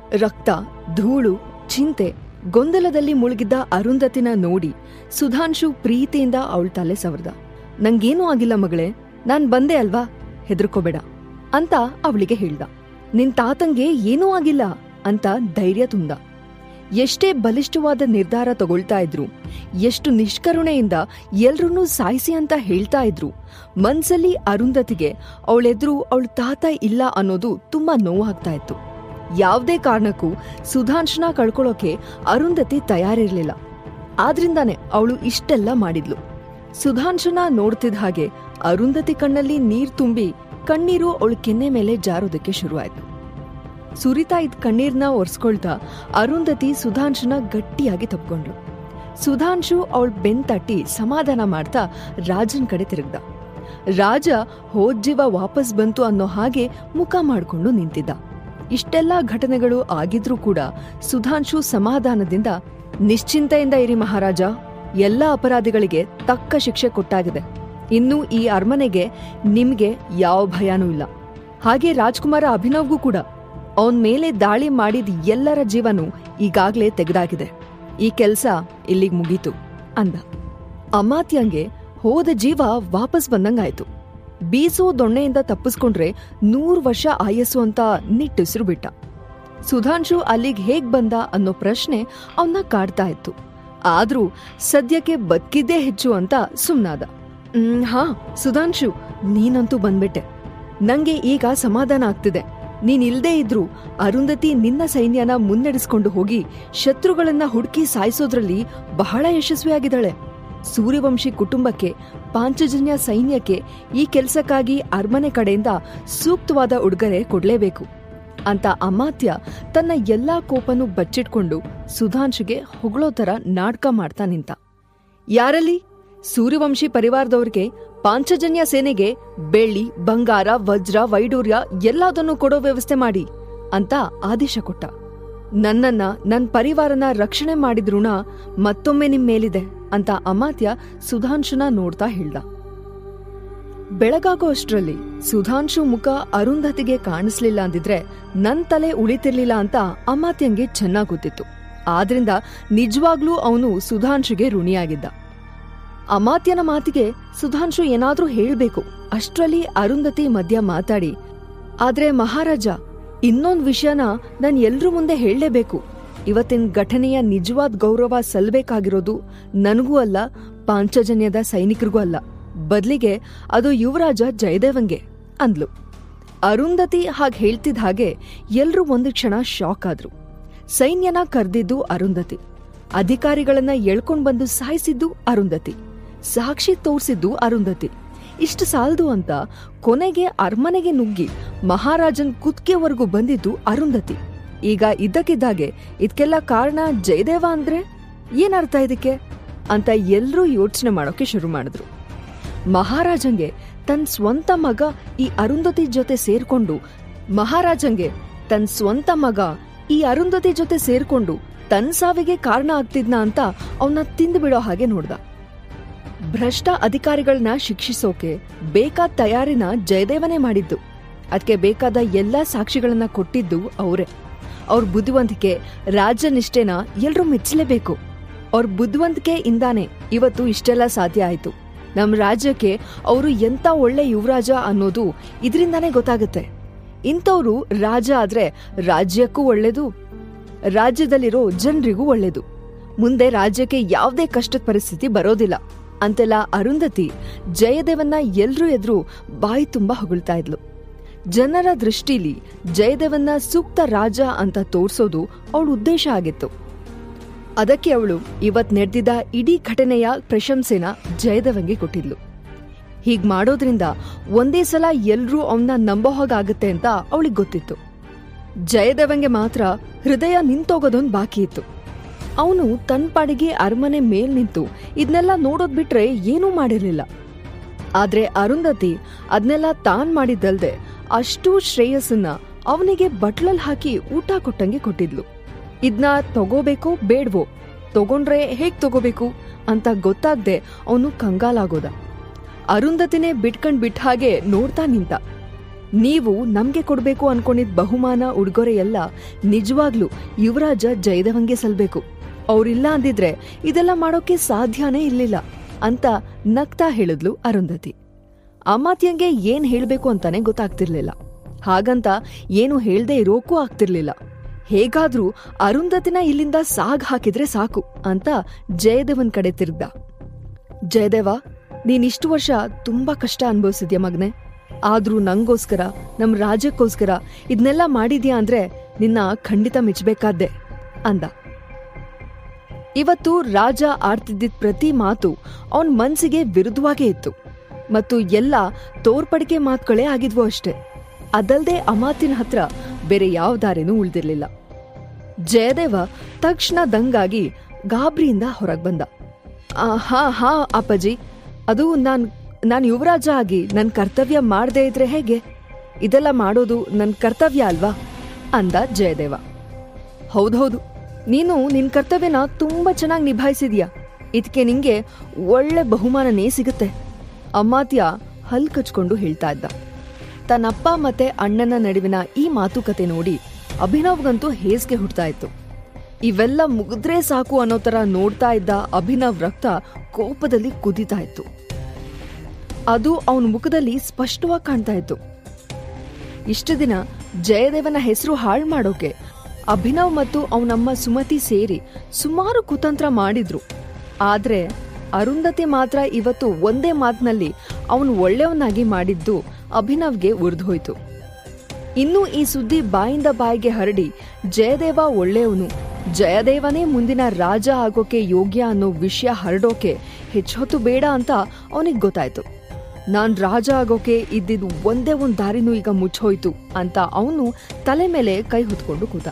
ರಕ್ತ ಧೂಳು ಚಿಂತೆ ಗೊಂದಲದಲ್ಲಿ ಮುಳುಗಿದ್ದ ಅರುಂಧತಿನ ನೋಡಿ ಸುಧಾಂಶು ಪ್ರೀತಿಯಿಂದ ಅವಳ ತಲೆ ಸವರ್ದ ನಂಗೇನೂ ಆಗಿಲ್ಲ ಮಗಳೇ ನಾನ್ ಬಂದೆ ಅಲ್ವಾ ಹೆದರ್ಕೋಬೇಡ ಅಂತ ಅವಳಿಗೆ ಹೇಳ್ದ ನಿನ್ ತಾತಂಗೆ ಏನೂ ಆಗಿಲ್ಲ ಅಂತ ಧೈರ್ಯ ತುಂಬ್ದ ಎಷ್ಟೇ ಬಲಿಷ್ಠವಾದ ನಿರ್ಧಾರ ತಗೊಳ್ತಾ ಇದ್ರು ಎಷ್ಟು ನಿಷ್ಕರುಣೆಯಿಂದ ಎಲ್ರನ್ನೂ ಸಾಯಿಸಿ ಅಂತ ಹೇಳ್ತಾ ಇದ್ರು ಮನ್ಸಲ್ಲಿ ಅರುಂಧತಿಗೆ ಅವಳೆದ್ರು ಅವಳ ತಾತ ಇಲ್ಲ ಅನ್ನೋದು ತುಂಬಾ ನೋವಾಗ್ತಾ ಇತ್ತು ಯಾವುದೇ ಕಾರಣಕ್ಕೂ ಸುಧಾಂಶನ ಕಳ್ಕೊಳ್ಳೋಕೆ ಅರುಂಧತಿ ತಯಾರಿರ್ಲಿಲ್ಲ ಆದ್ರಿಂದಾನೆ ಅವಳು ಇಷ್ಟೆಲ್ಲ ಮಾಡಿದ್ಲು ಸುಧಾಂಶನ ನೋಡ್ತಿದ್ದ ಹಾಗೆ ಅರುಂಧತಿ ಕಣ್ಣಲ್ಲಿ ನೀರ್ ತುಂಬಿ ಕಣ್ಣೀರು ಅವಳ ಕೆನ್ನೆ ಮೇಲೆ ಜಾರೋದಕ್ಕೆ ಶುರುವಾಯ್ತು ಸುರಿತಾ ಇದ್ದ ಕಣ್ಣೀರ್ನ ಒರೆಸ್ಕೊಳ್ತಾ ಅರುಂಧತಿ ಸುಧಾಂಶನ ಗಟ್ಟಿಯಾಗಿ ತಪ್ಕೊಂಡ್ಲು ಸುಧಾಂಶು ಅವಳ ಬೆನ್ ತಟ್ಟಿ ಸಮಾಧಾನ ಮಾಡ್ತಾ ರಾಜನ್ ಕಡೆ ತಿರುಗ್ದ ರಾಜ ಹೋದ್ ಜೀವ ವಾಪಸ್ ಬಂತು ಅನ್ನೋ ಹಾಗೆ ಮುಖ ಮಾಡ್ಕೊಂಡು ನಿಂತಿದ್ದ ಇಷ್ಟೆಲ್ಲ ಘಟನೆಗಳು ಆಗಿದ್ರೂ ಕೂಡ ಸುಧಾಂಶು ಸಮಾಧಾನದಿಂದ ನಿಶ್ಚಿಂತೆಯಿಂದ ಇರಿ ಮಹಾರಾಜ ಎಲ್ಲ ಅಪರಾಧಿಗಳಿಗೆ ತಕ್ಕ ಶಿಕ್ಷೆ ಕೊಟ್ಟಾಗಿದೆ ಇನ್ನು ಈ ಅರಮನೆಗೆ ನಿಮ್ಗೆ ಯಾವ ಭಯನೂ ಇಲ್ಲ ಹಾಗೆ ರಾಜ್ಕುಮಾರ ಅಭಿನವ್ಗೂ ಕೂಡ ಅವನ್ ಮೇಲೆ ದಾಳಿ ಮಾಡಿದ ಎಲ್ಲರ ಜೀವನು ಈಗಾಗ್ಲೇ ತೆಗೆದಾಗಿದೆ ಈ ಕೆಲ್ಸ ಇಲ್ಲಿಗ್ ಮುಗೀತು ಅಂದ ಅಮಾತ್ಯಂಗೆ ಹೋದ ಜೀವ ವಾಪಸ್ ಬಂದಂಗಾಯ್ತು ಬೀಸೋ ದೊಣ್ಣೆಯಿಂದ ತಪ್ಪಿಸ್ಕೊಂಡ್ರೆ ನೂರು ವರ್ಷ ಆಯಸ್ಸು ಅಂತ ನಿಟ್ಟುಸಿರು ಬಿಟ್ಟ ಸುಧಾಂಶು ಅಲ್ಲಿಗೆ ಹೇಗ್ ಬಂದ ಅನ್ನೋ ಪ್ರಶ್ನೆ ಅವನ್ನ ಕಾಡ್ತಾ ಇತ್ತು ಆದ್ರೂ ಸದ್ಯಕ್ಕೆ ಬದುಕಿದ್ದೇ ಹೆಚ್ಚು ಅಂತ ಸುಮ್ನಾದ "ಮ್, ಹಾ ಸುಧಾಂಶು ನೀನಂತೂ ಬಂದ್ಬಿಟ್ಟೆ ನಂಗೆ ಈಗ ಸಮಾಧಾನ ಆಗ್ತಿದೆ ನೀನ್ ಇಲ್ದೇ ಇದ್ರು ಅರುಂಧತಿ ನಿನ್ನ ಸೈನ್ಯನ ಮುನ್ನಡೆಸ್ಕೊಂಡು ಹೋಗಿ ಶತ್ರುಗಳನ್ನ ಹುಡುಕಿ ಸಾಯಿಸೋದ್ರಲ್ಲಿ ಬಹಳ ಯಶಸ್ವಿಯಾಗಿದ್ದಾಳೆ ಸೂರ್ಯವಂಶಿ ಕುಟುಂಬಕ್ಕೆ ಪಾಂಚಜನ್ಯ ಸೈನ್ಯಕ್ಕೆ ಈ ಕೆಲ್ಸಕ್ಕಾಗಿ ಅರಮನೆ ಕಡೆಯಿಂದ ಸೂಕ್ತವಾದ ಉಡುಗೊರೆ ಕೊಡ್ಲೇಬೇಕು ಅಂತ ಅಮಾತ್ಯ ತನ್ನ ಎಲ್ಲಾ ಕೋಪನು ಬಚ್ಚಿಟ್ಕೊಂಡು ಸುಧಾಂಶುಗೆ ಹೊಗಳೋ ತರ ನಾಟಕ ಮಾಡ್ತಾ ನಿಂತ ಯಾರಲ್ಲಿ ಸೂರ್ಯವಂಶಿ ಪರಿವಾರದವ್ರಿಗೆ ಪಾಂಚಜನ್ಯ ಸೇನೆಗೆ ಬೆಳ್ಳಿ ಬಂಗಾರ ವಜ್ರ ವೈಡೂರ್ಯ ಎಲ್ಲದನ್ನೂ ಕೊಡೋ ವ್ಯವಸ್ಥೆ ಮಾಡಿ ಅಂತ ಆದೇಶ ಕೊಟ್ಟ ನನ್ನನ್ನ ನನ್ ಪರಿವಾರನ ರಕ್ಷಣೆ ಮಾಡಿದ ಋಣ ಮತ್ತೊಮ್ಮೆ ನಿಮ್ ಮೇಲಿದೆ ಅಂತ ಅಮಾತ್ಯ ಸುಧಾಂಶುನ ನೋಡ್ತಾ ಹೇಳ್ದ ಬೆಳಗಾಗೋ ಅಷ್ಟ್ರಲ್ಲಿ ಸುಧಾಂಶು ಮುಖ ಅರುಂಧತಿಗೆ ಕಾಣಿಸ್ಲಿಲ್ಲ ಅಂದಿದ್ರೆ ನನ್ ತಲೆ ಉಳಿತಿರ್ಲಿಲ್ಲ ಅಂತ ಅಮಾತ್ಯಂಗೆ ಚೆನ್ನಾಗ್ ಗೊತ್ತಿತ್ತು ಆದ್ರಿಂದ ನಿಜವಾಗ್ಲೂ ಅವನು ಸುಧಾಂಶುಗೆ ಋಣಿಯಾಗಿದ್ದ ಅಮಾತ್ಯನ ಮಾತಿಗೆ ಸುಧಾಂಶು ಏನಾದ್ರೂ ಹೇಳ್ಬೇಕು ಅಷ್ಟ್ರಲ್ಲಿ ಅರುಂಧತಿ ಮಧ್ಯ ಮಾತಾಡಿ ಆದ್ರೆ ಮಹಾರಾಜ ಇನ್ನೊಂದ್ ವಿಷಯನ ನಾನ್ ಎಲ್ರ ಮುಂದೆ ಹೇಳಲೇಬೇಕು ಇವತ್ತಿನ ಘಟನೆಯ ನಿಜವಾದ ಗೌರವ ಸಲ್ಬೇಕಾಗಿರೋದು ನನಗೂ ಅಲ್ಲ ಪಾಂಚಜನ್ಯದ ಸೈನಿಕರಿಗೂ ಅಲ್ಲ ಬದ್ಲಿಗೆ ಅದು ಯುವರಾಜ ಜಯದೇವಂಗೆ ಅಂದ್ಲು ಅರುಂಧತಿ ಹಾಗೆ ಹೇಳ್ತಿದ್ದ ಹಾಗೆ ಎಲ್ರೂ ಒಂದು ಕ್ಷಣ ಶಾಕ್ ಆದ್ರು ಸೈನ್ಯನ ಕರ್ದಿದ್ದು ಅರುಂಧತಿ ಅಧಿಕಾರಿಗಳನ್ನ ಎಳ್ಕೊಂಡ್ ಬಂದು ಸಾಯಿಸಿದ್ದು ಅರುಂಧತಿ ಸಾಕ್ಷಿ ತೋರ್ಸಿದ್ದು ಅರುಂಧತಿ ಇಷ್ಟು ಸಾಲದು ಅಂತ ಕೊನೆಗೆ ಅರಮನೆಗೆ ನುಗ್ಗಿ ಮಹಾರಾಜನ್ ಕುತ್ಕೆವರೆಗೂ ಬಂದಿದ್ದು ಅರುಂಧತಿ ಈಗ ಇದ್ದಕ್ಕಿದ್ದಾಗೆ ಇದಕ್ಕೆಲ್ಲ ಕಾರಣ ಜಯದೇವ ಅಂದ್ರೆ ಏನರ್ಥ ಇದಕ್ಕೆ ಅಂತ ಎಲ್ರೂ ಯೋಚನೆ ಮಾಡೋಕೆ ಶುರು ಮಾಡಿದ್ರು ಮಹಾರಾಜಂಗೆ ತನ್ನ ಸ್ವಂತ ಮಗ ಈ ಅರುಂಧತಿ ಜೊತೆ ಸೇರ್ಕೊಂಡು ಮಹಾರಾಜಂಗೆ ತನ್ನ ಸ್ವಂತ ಮಗ ಈ ಅರುಂಧತಿ ಜೊತೆ ಸೇರ್ಕೊಂಡು ತನ್ನ ಸಾವಿಗೆ ಕಾರಣ ಆಗ್ತಿದ್ನ ಅಂತ ಅವನ್ನ ತಿಂದು ಬಿಡೋ ಹಾಗೆ ನೋಡ್ದ ಭ್ರಷ್ಟ ಅಧಿಕಾರಿಗಳನ್ನ ಶಿಕ್ಷಿಸೋಕೆ ಬೇಕಾದ ತಯಾರಿನ ಜಯದೇವನೇ ಮಾಡಿದ್ದು ಅದಕ್ಕೆ ಬೇಕಾದ ಎಲ್ಲಾ ಸಾಕ್ಷಿಗಳನ್ನ ಕೊಟ್ಟಿದ್ದು ಅವರೇ ಅವ್ರ ಬುದ್ಧಿವಂತಿಕೆ ರಾಜ್ಯನಿಷ್ಠೆನ ಎಲ್ರೂ ಮೆಚ್ಚಲೇಬೇಕು ಅವ್ರ ಬುದ್ಧಿವಂತಿಕೆಯಿಂದಾನೆ ಇವತ್ತು ಇಷ್ಟೆಲ್ಲ ಸಾಧ್ಯ ಆಯ್ತು ನಮ್ ರಾಜ್ಯಕ್ಕೆ ಅವರು ಎಂತ ಒಳ್ಳೆ ಯುವರಾಜ ಅನ್ನೋದು ಇದರಿಂದಾನೇ ಗೊತ್ತಾಗುತ್ತೆ ಇಂಥವ್ರು ರಾಜ ಆದ್ರೆ ರಾಜ್ಯಕ್ಕೂ ಒಳ್ಳೇದು ರಾಜ್ಯದಲ್ಲಿರೋ ಜನರಿಗೂ ಒಳ್ಳೇದು ಮುಂದೆ ರಾಜ್ಯಕ್ಕೆ ಯಾವುದೇ ಕಷ್ಟದ ಪರಿಸ್ಥಿತಿ ಬರೋದಿಲ್ಲ ಅಂತೆಲ್ಲ ಅರುಂಧತಿ ಜಯದೇವನ್ನ ಎಲ್ರೂ ಎದುರು ಬಾಯಿ ತುಂಬಾ ಹೊಗಳ್ತಾ ಇದ್ಲು ಜನರ ದೃಷ್ಟಿಲಿ ಜಯದೇವನ್ನ ಸೂಕ್ತ ರಾಜ ಅಂತ ತೋರ್ಸೋದು ಅವಳ ಉದ್ದೇಶ ಆಗಿತ್ತು ಅದಕ್ಕೆ ಅವಳು ಇವತ್ ನಡೆದಿದ್ದ ಇಡೀ ಘಟನೆಯ ಪ್ರಶಂಸೆನ ಜಯದೇವಂಗೆ ಕೊಟ್ಟಿದ್ಲು ಹೀಗ್ ಮಾಡೋದ್ರಿಂದ ಒಂದೇ ಸಲ ಎಲ್ರೂ ಅವನ್ನ ನಂಬೋ ಹಾಗಾಗತ್ತೆ ಅಂತ ಅವಳಿಗೆ ಗೊತ್ತಿತ್ತು ಜಯದೇವಂಗೆ ಮಾತ್ರ ಹೃದಯ ನಿಂತೋಗೋದೊಂದು ಬಾಕಿ ಇತ್ತು ಅವನು ತನ್ನ ಪಾಡಿಗೆ ಅರಮನೆ ಮೇಲ್ ನಿಂತು ಇದನ್ನೆಲ್ಲ ನೋಡೋದ್ ಬಿಟ್ರೆ ಏನೂ ಮಾಡಿರ್ಲಿಲ್ಲ ಆದ್ರೆ ಅರುಂಧತಿ ಅದನ್ನೆಲ್ಲ ತಾನ್ ಮಾಡಿದ್ದಲ್ದೆ ಅಷ್ಟೂ ಶ್ರೇಯಸ್ಸನ್ನ ಅವನಿಗೆ ಬಟ್ಲಲ್ ಹಾಕಿ ಊಟ ಕೊಟ್ಟಂಗೆ ಕೊಟ್ಟಿದ್ಲು ಇದ್ನ ತಗೋಬೇಕೋ ಬೇಡ್ವೋ ತಗೊಂಡ್ರೆ ಹೇಗ್ ತಗೋಬೇಕು ಅಂತ ಗೊತ್ತಾಗ್ದೆ ಅವನು ಕಂಗಾಲಾಗೋದ ಅರುಂಧತಿನೇ ಬಿಟ್ಕಂಡ್ ಬಿಟ್ಟ ಹಾಗೆ ನೋಡ್ತಾ ನಿಂತ ನೀವು ನಮ್ಗೆ ಕೊಡ್ಬೇಕು ಅನ್ಕೊಂಡಿದ್ ಬಹುಮಾನ ಉಡುಗೊರೆ ಎಲ್ಲ ನಿಜವಾಗ್ಲೂ ಯುವರಾಜ ಜಯದೇವಂಗೆ ಸಲ್ಬೇಕು ಅವ್ರಿಲ್ಲ ಅಂದಿದ್ರೆ ಇದೆಲ್ಲ ಮಾಡೋಕೆ ಸಾಧ್ಯನೇ ಇರ್ಲಿಲ್ಲ ಅಂತ ನಗ್ತಾ ಹೇಳಿದ್ಲು ಅರುಂಧತಿ ಅಮಾತ್ಯಂಗೆ ಏನ್ ಹೇಳ್ಬೇಕು ಅಂತಾನೆ ಗೊತ್ತಾಗ್ತಿರ್ಲಿಲ್ಲ ಹಾಗಂತ ಏನು ಹೇಳ್ದೆ ಇರೋಕ್ಕೂ ಆಗ್ತಿರ್ಲಿಲ್ಲ ಹೇಗಾದ್ರೂ ಅರುಂಧತಿನ ಇಲ್ಲಿಂದ ಸಾಗ್ ಹಾಕಿದ್ರೆ ಸಾಕು ಅಂತ ಜಯದೇವನ್ ಕಡೆ ತಿರ್ಗ್ದ ಜಯದೇವ ನೀನಿಷ್ಟು ವರ್ಷ ತುಂಬಾ ಕಷ್ಟ ಅನ್ಭವಿಸಿದ್ಯಾ ಮಗ್ನೆ ಆದ್ರೂ ನಂಗೋಸ್ಕರ ನಮ್ ರಾಜ್ಯಕ್ಕೋಸ್ಕರ ಇದನ್ನೆಲ್ಲ ಮಾಡಿದ್ಯಾ ಅಂದ್ರೆ ನಿನ್ನ ಖಂಡಿತ ಮೆಚ್ಚಬೇಕಾದ್ದೆ ಅಂದ ಇವತ್ತು ರಾಜ ಆಡ್ತಿದ್ದಿದ್ ಪ್ರತಿ ಮಾತು ಅವನ್ ಮನ್ಸಿಗೆ ವಿರುದ್ಧವಾಗೇ ಇತ್ತು ಮತ್ತು ಎಲ್ಲ ತೋರ್ಪಡಿಕೆ ಮಾತುಗಳೇ ಆಗಿದ್ವು ಅಷ್ಟೇ ಅದಲ್ದೆ ಅಮಾತಿನ ಹತ್ರ ಬೇರೆ ಯಾವ ದಾರಿನೂ ಉಳ್ದಿರ್ಲಿಲ್ಲ ಜಯದೇವ ತಕ್ಷಣ ದಂಗಾಗಿ ಗಾಬ್ರಿಯಿಂದ ಹೊರಗ್ ಬಂದ ಆ, ಹಾ ಹಾ ಅಪ್ಪಾಜಿ ಅದು ನಾನ್ ನಾನ್ ಯುವರಾಜ ಆಗಿ ನನ್ ಕರ್ತವ್ಯ ಮಾಡದೇ ಇದ್ರೆ ಹೇಗೆ ಇದೆಲ್ಲ ಮಾಡೋದು ನನ್ ಕರ್ತವ್ಯ ಅಲ್ವಾ ಅಂದ ಜಯದೇವ ಹೌದೌದು ನೀನು ನಿನ್ ಕರ್ತವ್ಯನ ತುಂಬಾ ಚೆನ್ನಾಗಿ ನಿಭಾಯಿಸಿದ್ಯಾ ಇದಕ್ಕೆ ನಿಂಗೆ ಒಳ್ಳೆ ಬಹುಮಾನನೇ ಸಿಗುತ್ತೆ ಅಮಾತ್ಯ ಹಲ್ ಕಚ್ಕೊಂಡು ಹೇಳ್ತಾ ಇದ್ದ ತನ್ನಪ್ಪ ಮತ್ತೆ ಅಣ್ಣನ ನಡುವಿನ ಈ ಮಾತುಕತೆ ನೋಡಿ ಅಭಿನವ್ಗಂತೂ ಹೇಸ್ಗೆ ಹುಡ್ತಾ ಇತ್ತು ಇವೆಲ್ಲ ಮುಗಿದ್ರೆ ಸಾಕು ಅನ್ನೋ ತರ ನೋಡ್ತಾ ಇದ್ದ ಅಭಿನವ್ ರಕ್ತ ಕೋಪದಲ್ಲಿ ಕುದೀತಾ ಇತ್ತು ಅದು ಅವನ ಮುಖದಲ್ಲಿ ಸ್ಪಷ್ಟವಾಗಿ ಕಾಣ್ತಾ ಇತ್ತು ಇಷ್ಟು ದಿನ ಜಯದೇವನ ಹೆಸರು ಹಾಳು ಮಾಡೋಕೆ ಅಭಿನವ್ ಮತ್ತು ಅವನಮ್ಮ ಸುಮತಿ ಸೇರಿ ಸುಮಾರು ಕುತಂತ್ರ ಮಾಡಿದ್ರು ಆದ್ರೆ ಅರುಂಧತಿ ಮಾತ್ರ ಇವತ್ತು ಒಂದೇ ಮಾತಿನಲ್ಲಿ ಅವನು ಒಳ್ಳೆಯವನಾಗಿ ಮಾಡಿದ್ದು ಅಭಿನವ್ಗೆ ಉರಿದೋಯ್ತು ಇನ್ನು ಈ ಸುದ್ದಿ ಬಾಯಿಂದ ಬಾಯಿಗೆ ಹರಡಿ ಜಯದೇವ ಒಳ್ಳೆಯವನು ಜಯದೇವನೇ ಮುಂದಿನ ರಾಜ ಆಗೋಕೆ ಯೋಗ್ಯ ಅನ್ನೋ ವಿಷಯ ಹರಡೋಕೆ ಹೆಚ್ಚೊತ್ತು ಬೇಡ ಅಂತ ಅವನಿಗೆ ಗೊತ್ತಾಯ್ತು ನಾನ್ ರಾಜ ಆಗೋಕೆ ಇದ್ದಿದ್ದು ಒಂದೇ ಒಂದ್ ದಾರಿನೂ ಈಗ ಮುಚ್ಚೋಯ್ತು ಅಂತ ಅವನು ತಲೆ ಮೇಲೆ ಕೈ ಹೊತ್ಕೊಂಡು ಕೂತ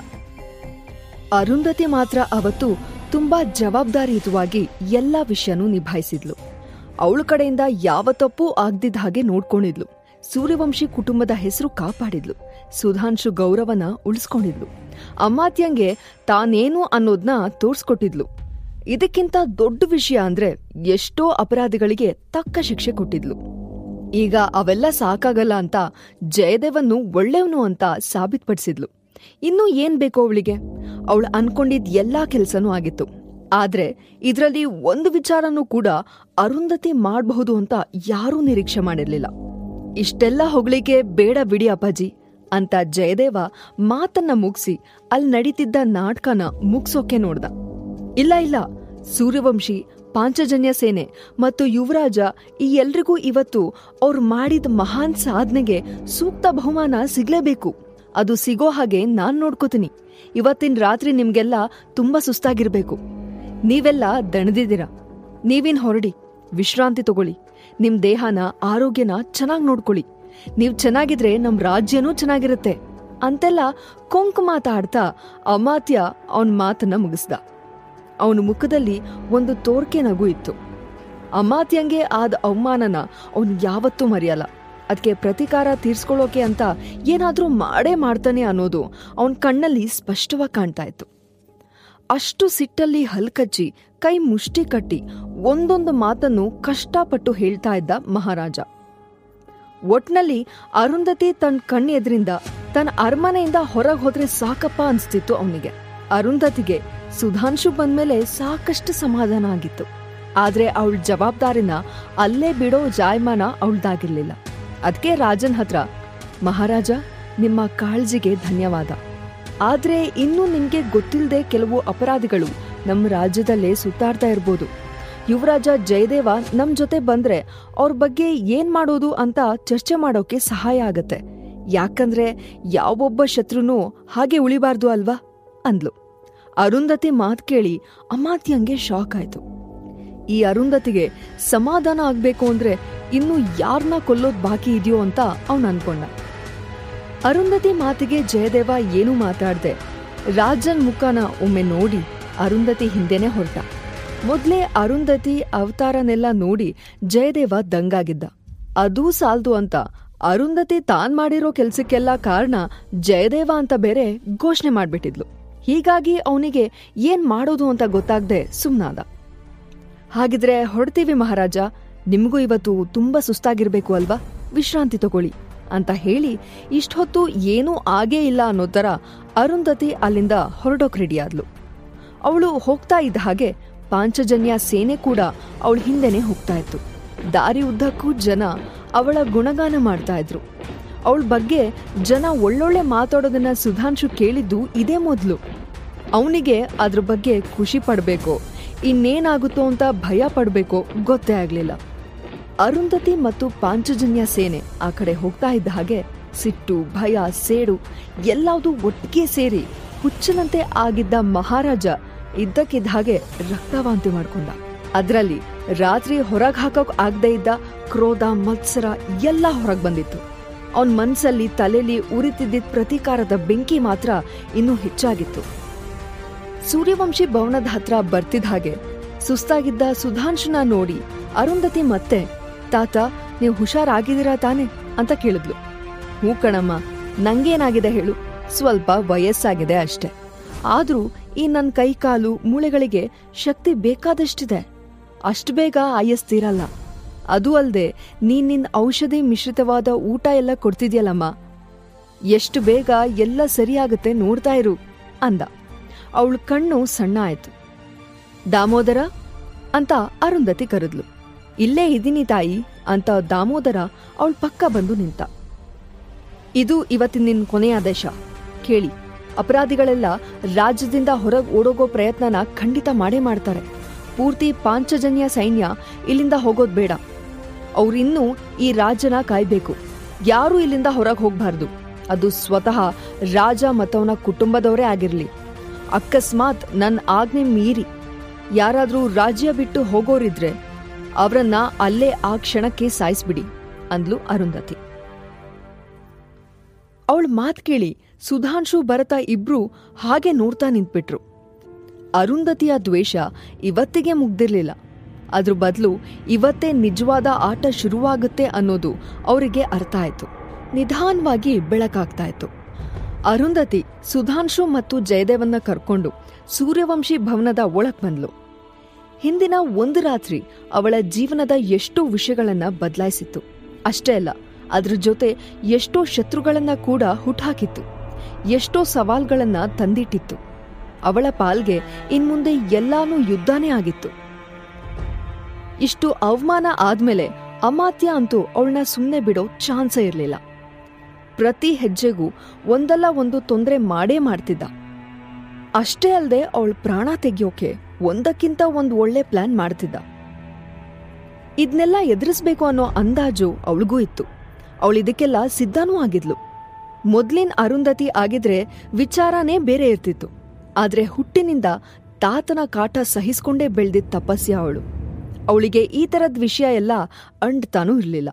ಅರುಂಧತಿ ಮಾತ್ರ ಅವತ್ತು ತುಂಬಾ ಜವಾಬ್ದಾರಿಯುತವಾಗಿ ಎಲ್ಲಾ ವಿಷಯನೂ ನಿಭಾಯಿಸಿದ್ಲು ಅವಳ ಕಡೆಯಿಂದ ಯಾವ ತಪ್ಪೂ ಆಗ್ದಿದ್ದ ಹಾಗೆ ನೋಡ್ಕೊಂಡಿದ್ಲು ಸೂರ್ಯವಂಶಿ ಕುಟುಂಬದ ಹೆಸರು ಕಾಪಾಡಿದ್ಲು ಸುಧಾಂಶು ಗೌರವನ ಉಳಿಸ್ಕೊಂಡಿದ್ಲು ಅಮಾತ್ಯಂಗೆ ತಾನೇನು ಅನ್ನೋದ್ನ ತೋರ್ಸ್ಕೊಟ್ಟಿದ್ಲು ಇದಕ್ಕಿಂತ ದೊಡ್ಡ ವಿಷಯ ಅಂದ್ರೆ ಎಷ್ಟೋ ಅಪರಾಧಿಗಳಿಗೆ ತಕ್ಕ ಶಿಕ್ಷೆ ಕೊಟ್ಟಿದ್ಲು ಈಗ ಅವೆಲ್ಲ ಸಾಕಾಗಲ್ಲ ಅಂತ ಜಯದೇವನ್ನು ಒಳ್ಳೆಯವನು ಅಂತ ಸಾಬೀತ್ಪಡಿಸಿದ್ಲು ಇನ್ನು ಏನ್ ಬೇಕೋ ಅವಳಿಗೆ ಅವಳು ಅನ್ಕೊಂಡಿದ್ ಎಲ್ಲಾ ಕೆಲ್ಸನೂ ಆಗಿತ್ತು ಆದ್ರೆ ಇದ್ರಲ್ಲಿ ಒಂದು ವಿಚಾರನೂ ಕೂಡ ಅರುಂಧತಿ ಮಾಡಬಹುದು ಅಂತ ಯಾರೂ ನಿರೀಕ್ಷೆ ಮಾಡಿರ್ಲಿಲ್ಲ ಇಷ್ಟೆಲ್ಲ ಹೊಗಳಿಕೆ ಬೇಡ ಬಿಡಿ ಅಪ್ಪಾಜಿ ಅಂತ ಜಯದೇವ ಮಾತನ್ನ ಮುಗಿಸಿ ಅಲ್ಲಿ ನಡೀತಿದ್ದ ನಾಟಕನ ಮುಗ್ಸೋಕೆ ನೋಡ್ದ ಇಲ್ಲ ಇಲ್ಲ ಸೂರ್ಯವಂಶಿ ಪಾಂಚಜನ್ಯ ಸೇನೆ ಮತ್ತು ಯುವರಾಜ ಈ ಎಲ್ರಿಗೂ ಇವತ್ತು ಅವ್ರು ಮಾಡಿದ ಮಹಾನ್ ಸಾಧನೆಗೆ ಸೂಕ್ತ ಬಹುಮಾನ ಸಿಗ್ಲೇಬೇಕು ಅದು ಸಿಗೋ ಹಾಗೆ ನಾನ್ ನೋಡ್ಕೋತೀನಿ ಇವತ್ತಿನ ರಾತ್ರಿ ನಿಮ್ಗೆಲ್ಲ ತುಂಬಾ ಸುಸ್ತಾಗಿರ್ಬೇಕು ನೀವೆಲ್ಲ ದಣದಿದ್ದೀರ ನೀವಿನ್ ಹೊರಡಿ ವಿಶ್ರಾಂತಿ ತಗೊಳ್ಳಿ ನಿಮ್ ದೇಹನ ಆರೋಗ್ಯನ ಚೆನ್ನಾಗಿ ನೋಡ್ಕೊಳ್ಳಿ ನೀವ್ ಚೆನ್ನಾಗಿದ್ರೆ ನಮ್ ರಾಜ್ಯನೂ ಚೆನ್ನಾಗಿರುತ್ತೆ ಅಂತೆಲ್ಲ ಕೊಂಕು ಮಾತಾಡ್ತಾ ಅಮಾತ್ಯ ಅವನ್ ಮಾತನ್ನ ಮುಗಿಸ್ದ ಅವನ ಮುಖದಲ್ಲಿ ಒಂದು ತೋರ್ಕೆ ನಗು ಇತ್ತು ಅಮಾತ್ಯಂಗೆ ಆದ ಅವಮಾನನ ಅವನು ಯಾವತ್ತೂ ಮರೆಯಲ್ಲ ಅದಕ್ಕೆ ಪ್ರತಿಕಾರ ತೀರ್ಸ್ಕೊಳ್ಳೋಕೆ ಅಂತ ಏನಾದ್ರೂ ಮಾಡೇ ಮಾಡ್ತಾನೆ ಅನ್ನೋದು ಅವನ ಕಣ್ಣಲ್ಲಿ ಸ್ಪಷ್ಟವಾಗಿ ಕಾಣ್ತಾ ಇತ್ತು ಅಷ್ಟು ಸಿಟ್ಟಲ್ಲಿ ಹಲ್ಕಚ್ಚಿ ಕೈ ಮುಷ್ಟಿ ಕಟ್ಟಿ ಒಂದೊಂದು ಮಾತನ್ನು ಕಷ್ಟಪಟ್ಟು ಹೇಳ್ತಾ ಇದ್ದ ಮಹಾರಾಜ ಒಟ್ನಲ್ಲಿ ಅರುಂಧತಿ ತನ್ನ ಕಣ್ಣೆದ್ರಿಂದ ತನ್ನ ಅರಮನೆಯಿಂದ ಹೊರಗೆ ಹೋದ್ರೆ ಸಾಕಪ್ಪ ಅನ್ಸ್ತಿತ್ತು ಅವನಿಗೆ ಅರುಂಧತಿಗೆ ಸುಧಾಂಶು ಬಂದ್ಮೇಲೆ ಸಾಕಷ್ಟು ಸಮಾಧಾನ ಆಗಿತ್ತು ಆದ್ರೆ ಅವಳ ಜವಾಬ್ದಾರಿನ ಅಲ್ಲೇ ಬಿಡೋ ಜಾಯಮಾನ ಅವಳ್ದಾಗಿರ್ಲಿಲ್ಲ ಅದಕ್ಕೆ ರಾಜನ್ ಹತ್ರ ಮಹಾರಾಜ ನಿಮ್ಮ ಕಾಳಜಿಗೆ ಧನ್ಯವಾದ ಆದ್ರೆ ಇನ್ನೂ ನಿಮ್ಗೆ ಗೊತ್ತಿಲ್ಲದೆ ಕೆಲವು ಅಪರಾಧಿಗಳು ನಮ್ಮ ರಾಜ್ಯದಲ್ಲೇ ಸುತ್ತಾಡ್ತಾ ಇರ್ಬೋದು ಯುವರಾಜ ಜಯದೇವ ನಮ್ ಜೊತೆ ಬಂದ್ರೆ ಅವ್ರ ಬಗ್ಗೆ ಏನ್ ಮಾಡೋದು ಅಂತ ಚರ್ಚೆ ಮಾಡೋಕೆ ಸಹಾಯ ಆಗತ್ತೆ ಯಾಕಂದ್ರೆ ಯಾವೊಬ್ಬ ಶತ್ರುನೂ ಹಾಗೆ ಉಳಿಬಾರ್ದು ಅಲ್ವಾ ಅಂದ್ಲು ಅರುಂಧತಿ ಮಾತ್ ಕೇಳಿ ಅಮಾತ್ಯಂಗೆ ಶಾಕ್ ಆಯ್ತು ಈ ಅರುಂಧತಿಗೆ ಸಮಾಧಾನ ಆಗ್ಬೇಕು ಅಂದ್ರೆ ಇನ್ನು ಯಾರನ್ನ ಕೊಲ್ಲೋದ್ ಬಾಕಿ ಇದೆಯೋ ಅಂತ ಅವನ್ ಅನ್ಕೊಂಡ ಅರುಂಧತಿ ಮಾತಿಗೆ ಜಯದೇವ ಏನೂ ಮಾತಾಡ್ದೆ ರಾಜನ್ ಮುಖನ ಒಮ್ಮೆ ನೋಡಿ ಅರುಂಧತಿ ಹಿಂದೆನೆ ಹೊರಟ ಮೊದ್ಲೇ ಅರುಂಧತಿ ಅವತಾರನೆಲ್ಲ ನೋಡಿ ಜಯದೇವ ದಂಗಾಗಿದ್ದ ಅದೂ ಸಾಲ್ದು ಅಂತ ಅರುಂಧತಿ ತಾನ್ ಮಾಡಿರೋ ಕೆಲ್ಸಕ್ಕೆಲ್ಲ ಕಾರಣ ಜಯದೇವ ಅಂತ ಬೇರೆ ಘೋಷಣೆ ಮಾಡ್ಬಿಟ್ಟಿದ್ಲು ಹೀಗಾಗಿ ಅವನಿಗೆ ಏನ್ ಮಾಡೋದು ಅಂತ ಗೊತ್ತಾಗ್ದೆ ಸುಮ್ನಾದ ಹಾಗಿದ್ರೆ ಹೊರಡ್ತೀವಿ ಮಹಾರಾಜ ನಿಮ್ಗೂ ಇವತ್ತು ತುಂಬಾ ಸುಸ್ತಾಗಿರ್ಬೇಕು ಅಲ್ವಾ ವಿಶ್ರಾಂತಿ ತಗೊಳ್ಳಿ ಅಂತ ಹೇಳಿ ಇಷ್ಟೊತ್ತು ಏನೂ ಆಗೇ ಇಲ್ಲ ಅನ್ನೋ ಥರ ಅರುಂಧತಿ ಅಲ್ಲಿಂದ ಹೊರಡೋಕ್ ರೆಡಿಯಾದ್ಲು ಅವಳು ಹೋಗ್ತಾ ಇದ್ದ ಹಾಗೆ ಪಾಂಚಜನ್ಯ ಸೇನೆ ಕೂಡ ಅವಳ ಹಿಂದೆನೆ ಹೋಗ್ತಾ ಇತ್ತು ದಾರಿ ಉದ್ದಕ್ಕೂ ಜನ ಅವಳ ಗುಣಗಾನ ಮಾಡ್ತಾ ಇದ್ರು ಅವಳ ಬಗ್ಗೆ ಜನ ಒಳ್ಳೊಳ್ಳೆ ಮಾತಾಡೋದನ್ನ ಸುಧಾಂಶು ಕೇಳಿದ್ದು ಇದೇ ಮೊದಲು ಅವನಿಗೆ ಅದ್ರ ಬಗ್ಗೆ ಖುಷಿ ಪಡಬೇಕೋ ಇನ್ನೇನಾಗುತ್ತೋ ಅಂತ ಭಯ ಪಡಬೇಕೋ ಗೊತ್ತೇ ಆಗ್ಲಿಲ್ಲ ಅರುಂಧತಿ ಮತ್ತು ಪಾಂಚಜನ್ಯ ಸೇನೆ ಆ ಕಡೆ ಹೋಗ್ತಾ ಇದ್ದ ಹಾಗೆ ಸಿಟ್ಟು ಭಯ ಸೇಡು ಎಲ್ಲಾವುದು ಒಟ್ಟಿಗೆ ಸೇರಿ ಹುಚ್ಚನಂತೆ ಆಗಿದ್ದ ಮಹಾರಾಜ ಇದ್ದಕ್ಕಿದ್ದ ಹಾಗೆ ರಕ್ತವಾಂತಿ ಮಾಡ್ಕೊಂಡ ಅದ್ರಲ್ಲಿ ರಾತ್ರಿ ಹೊರಗ್ ಹಾಕೋಕ್ ಆಗದೆ ಇದ್ದ ಕ್ರೋಧ ಮತ್ಸರ ಎಲ್ಲ ಹೊರಗ್ ಬಂದಿತ್ತು ಅವನ್ ಮನ್ಸಲ್ಲಿ ತಲೆಲಿ ಉರಿತಿದ್ದಿದ್ ಪ್ರತೀಕಾರದ ಬೆಂಕಿ ಮಾತ್ರ ಇನ್ನೂ ಹೆಚ್ಚಾಗಿತ್ತು ಸೂರ್ಯವಂಶಿ ಭವನದ ಹತ್ರ ಬರ್ತಿದ್ದ ಹಾಗೆ ಸುಸ್ತಾಗಿದ್ದ ಸುಧಾಂಶುನ ನೋಡಿ ಅರುಂಧತಿ ಮತ್ತೆ ತಾತ ನೀವು ಹುಷಾರಾಗಿದ್ದೀರಾ ತಾನೆ ಅಂತ ಕೇಳಿದ್ಲು ಹ್ಞೂ ಕಣಮ್ಮ ನಂಗೇನಾಗಿದೆ ಹೇಳು ಸ್ವಲ್ಪ ವಯಸ್ಸಾಗಿದೆ ಅಷ್ಟೆ ಆದ್ರೂ ಈ ನನ್ನ ಕೈ ಕಾಲು ಮೂಳೆಗಳಿಗೆ ಶಕ್ತಿ ಬೇಕಾದಷ್ಟಿದೆ ಅಷ್ಟು ಬೇಗ ಆಯಸ್ತಿರಲ್ಲ ಅದು ಅಲ್ದೆ ನೀನ್ ನಿನ್ ಔಷಧಿ ಮಿಶ್ರಿತವಾದ ಊಟ ಎಲ್ಲ ಕೊಡ್ತಿದ್ಯಲ್ಲಮ್ಮ ಎಷ್ಟು ಬೇಗ ಎಲ್ಲ ಸರಿಯಾಗುತ್ತೆ ನೋಡ್ತಾ ಇರು ಅಂದ ಅವಳ ಕಣ್ಣು ಸಣ್ಣ ಆಯ್ತು ದಾಮೋದರ ಅಂತ ಅರುಂಧತಿ ಕರೆದ್ಲು ಇಲ್ಲೇ ಇದೀನಿ ತಾಯಿ ಅಂತ ದಾಮೋದರ ಅವಳ ಪಕ್ಕ ಬಂದು ನಿಂತ ಇದು ಇವತ್ತಿನ ನಿನ್ ಕೊನೆಯ ಆದೇಶ ಕೇಳಿ ಅಪರಾಧಿಗಳೆಲ್ಲ ರಾಜ್ಯದಿಂದ ಹೊರಗೆ ಓಡೋಗೋ ಪ್ರಯತ್ನನ ಖಂಡಿತ ಮಾಡೇ ಮಾಡ್ತಾರೆ ಪೂರ್ತಿ ಪಾಂಚಜನ್ಯ ಸೈನ್ಯ ಇಲ್ಲಿಂದ ಹೋಗೋದ್ ಬೇಡ ಅವ್ರಿನ್ನೂ ಈ ರಾಜ್ಯನ ಕಾಯ್ಬೇಕು ಯಾರೂ ಇಲ್ಲಿಂದ ಹೊರಗೆ ಹೋಗ್ಬಾರ್ದು ಅದು ಸ್ವತಃ ರಾಜ ಮತ್ತವನ ಕುಟುಂಬದವರೇ ಆಗಿರ್ಲಿ ಅಕಸ್ಮಾತ್ ನನ್ನ ಆಜ್ಞೆ ಮೀರಿ ಯಾರಾದ್ರೂ ರಾಜ್ಯ ಬಿಟ್ಟು ಹೋಗೋರಿದ್ರೆ ಅವರನ್ನ ಅಲ್ಲೇ ಆ ಕ್ಷಣಕ್ಕೆ ಸಾಯಿಸ್ಬಿಡಿ ಅಂದ್ಲು ಅರುಂಧತಿ ಅವಳ ಮಾತ್ ಕೇಳಿ ಸುಧಾಂಶು ಭರತ ಇಬ್ರು ಹಾಗೆ ನೋಡ್ತಾ ನಿಂತ್ಬಿಟ್ರು ಅರುಂಧತಿಯ ದ್ವೇಷ ಇವತ್ತಿಗೆ ಮುಗ್ದಿರ್ಲಿಲ್ಲ ಅದ್ರ ಬದಲು ಇವತ್ತೇ ನಿಜವಾದ ಆಟ ಶುರುವಾಗುತ್ತೆ ಅನ್ನೋದು ಅವರಿಗೆ ಅರ್ಥ ಆಯ್ತು ನಿಧಾನವಾಗಿ ಬೆಳಕಾಗ್ತಾ ಇತ್ತು ಅರುಂಧತಿ ಸುಧಾಂಶು ಮತ್ತು ಜಯದೇವನ್ನ ಕರ್ಕೊಂಡು ಸೂರ್ಯವಂಶಿ ಭವನದ ಒಳಕ್ ಬಂದ್ಲು ಹಿಂದಿನ ಒಂದು ರಾತ್ರಿ ಅವಳ ಜೀವನದ ಎಷ್ಟೋ ವಿಷಯಗಳನ್ನ ಬದಲಾಯಿಸಿತ್ತು ಅಷ್ಟೇ ಅಲ್ಲ ಅದ್ರ ಜೊತೆ ಎಷ್ಟೋ ಶತ್ರುಗಳನ್ನ ಕೂಡ ಹುಟ್ಟಾಕಿತ್ತು ಎಷ್ಟೋ ಸವಾಲ್ಗಳನ್ನ ತಂದಿಟ್ಟಿತ್ತು ಅವಳ ಪಾಲ್ಗೆ ಇನ್ಮುಂದೆ ಎಲ್ಲಾನೂ ಯುದ್ಧನೇ ಆಗಿತ್ತು ಇಷ್ಟು ಅವಮಾನ ಆದ್ಮೇಲೆ ಅಮಾತ್ಯ ಅಂತೂ ಅವಳನ್ನ ಸುಮ್ಮನೆ ಬಿಡೋ ಚಾನ್ಸೇ ಇರಲಿಲ್ಲ ಪ್ರತಿ ಹೆಜ್ಜೆಗೂ ಒಂದಲ್ಲ ಒಂದು ತೊಂದರೆ ಮಾಡೇ ಮಾಡ್ತಿದ್ದ ಅಷ್ಟೇ ಅಲ್ಲದೆ ಅವಳ ಪ್ರಾಣ ತೆಗಿಯೋಕೆ ಒಂದಕ್ಕಿಂತ ಒಂದು ಒಳ್ಳೆ ಪ್ಲಾನ್ ಮಾಡ್ತಿದ್ದ ಇದನ್ನೆಲ್ಲ ಎದುರಿಸ್ಬೇಕು ಅನ್ನೋ ಅಂದಾಜು ಅವಳಿಗೂ ಇತ್ತು ಅವಳಿದಕ್ಕೆಲ್ಲ ಸಿದ್ಧನೂ ಆಗಿದ್ಲು ಮೊದ್ಲಿನ ಅರುಂಧತಿ ಆಗಿದ್ರೆ ವಿಚಾರನೇ ಬೇರೆ ಇರ್ತಿತ್ತು ಆದ್ರೆ ಹುಟ್ಟಿನಿಂದ ತಾತನ ಕಾಟ ಸಹಿಸ್ಕೊಂಡೇ ಬೆಳ್ದಿದ್ದ ತಪಸ್ಯ ಅವಳು ಅವಳಿಗೆ ಈ ತರದ್ ವಿಷಯ ಎಲ್ಲ ಅಂಡ್ತಾನೂ ಇರ್ಲಿಲ್ಲ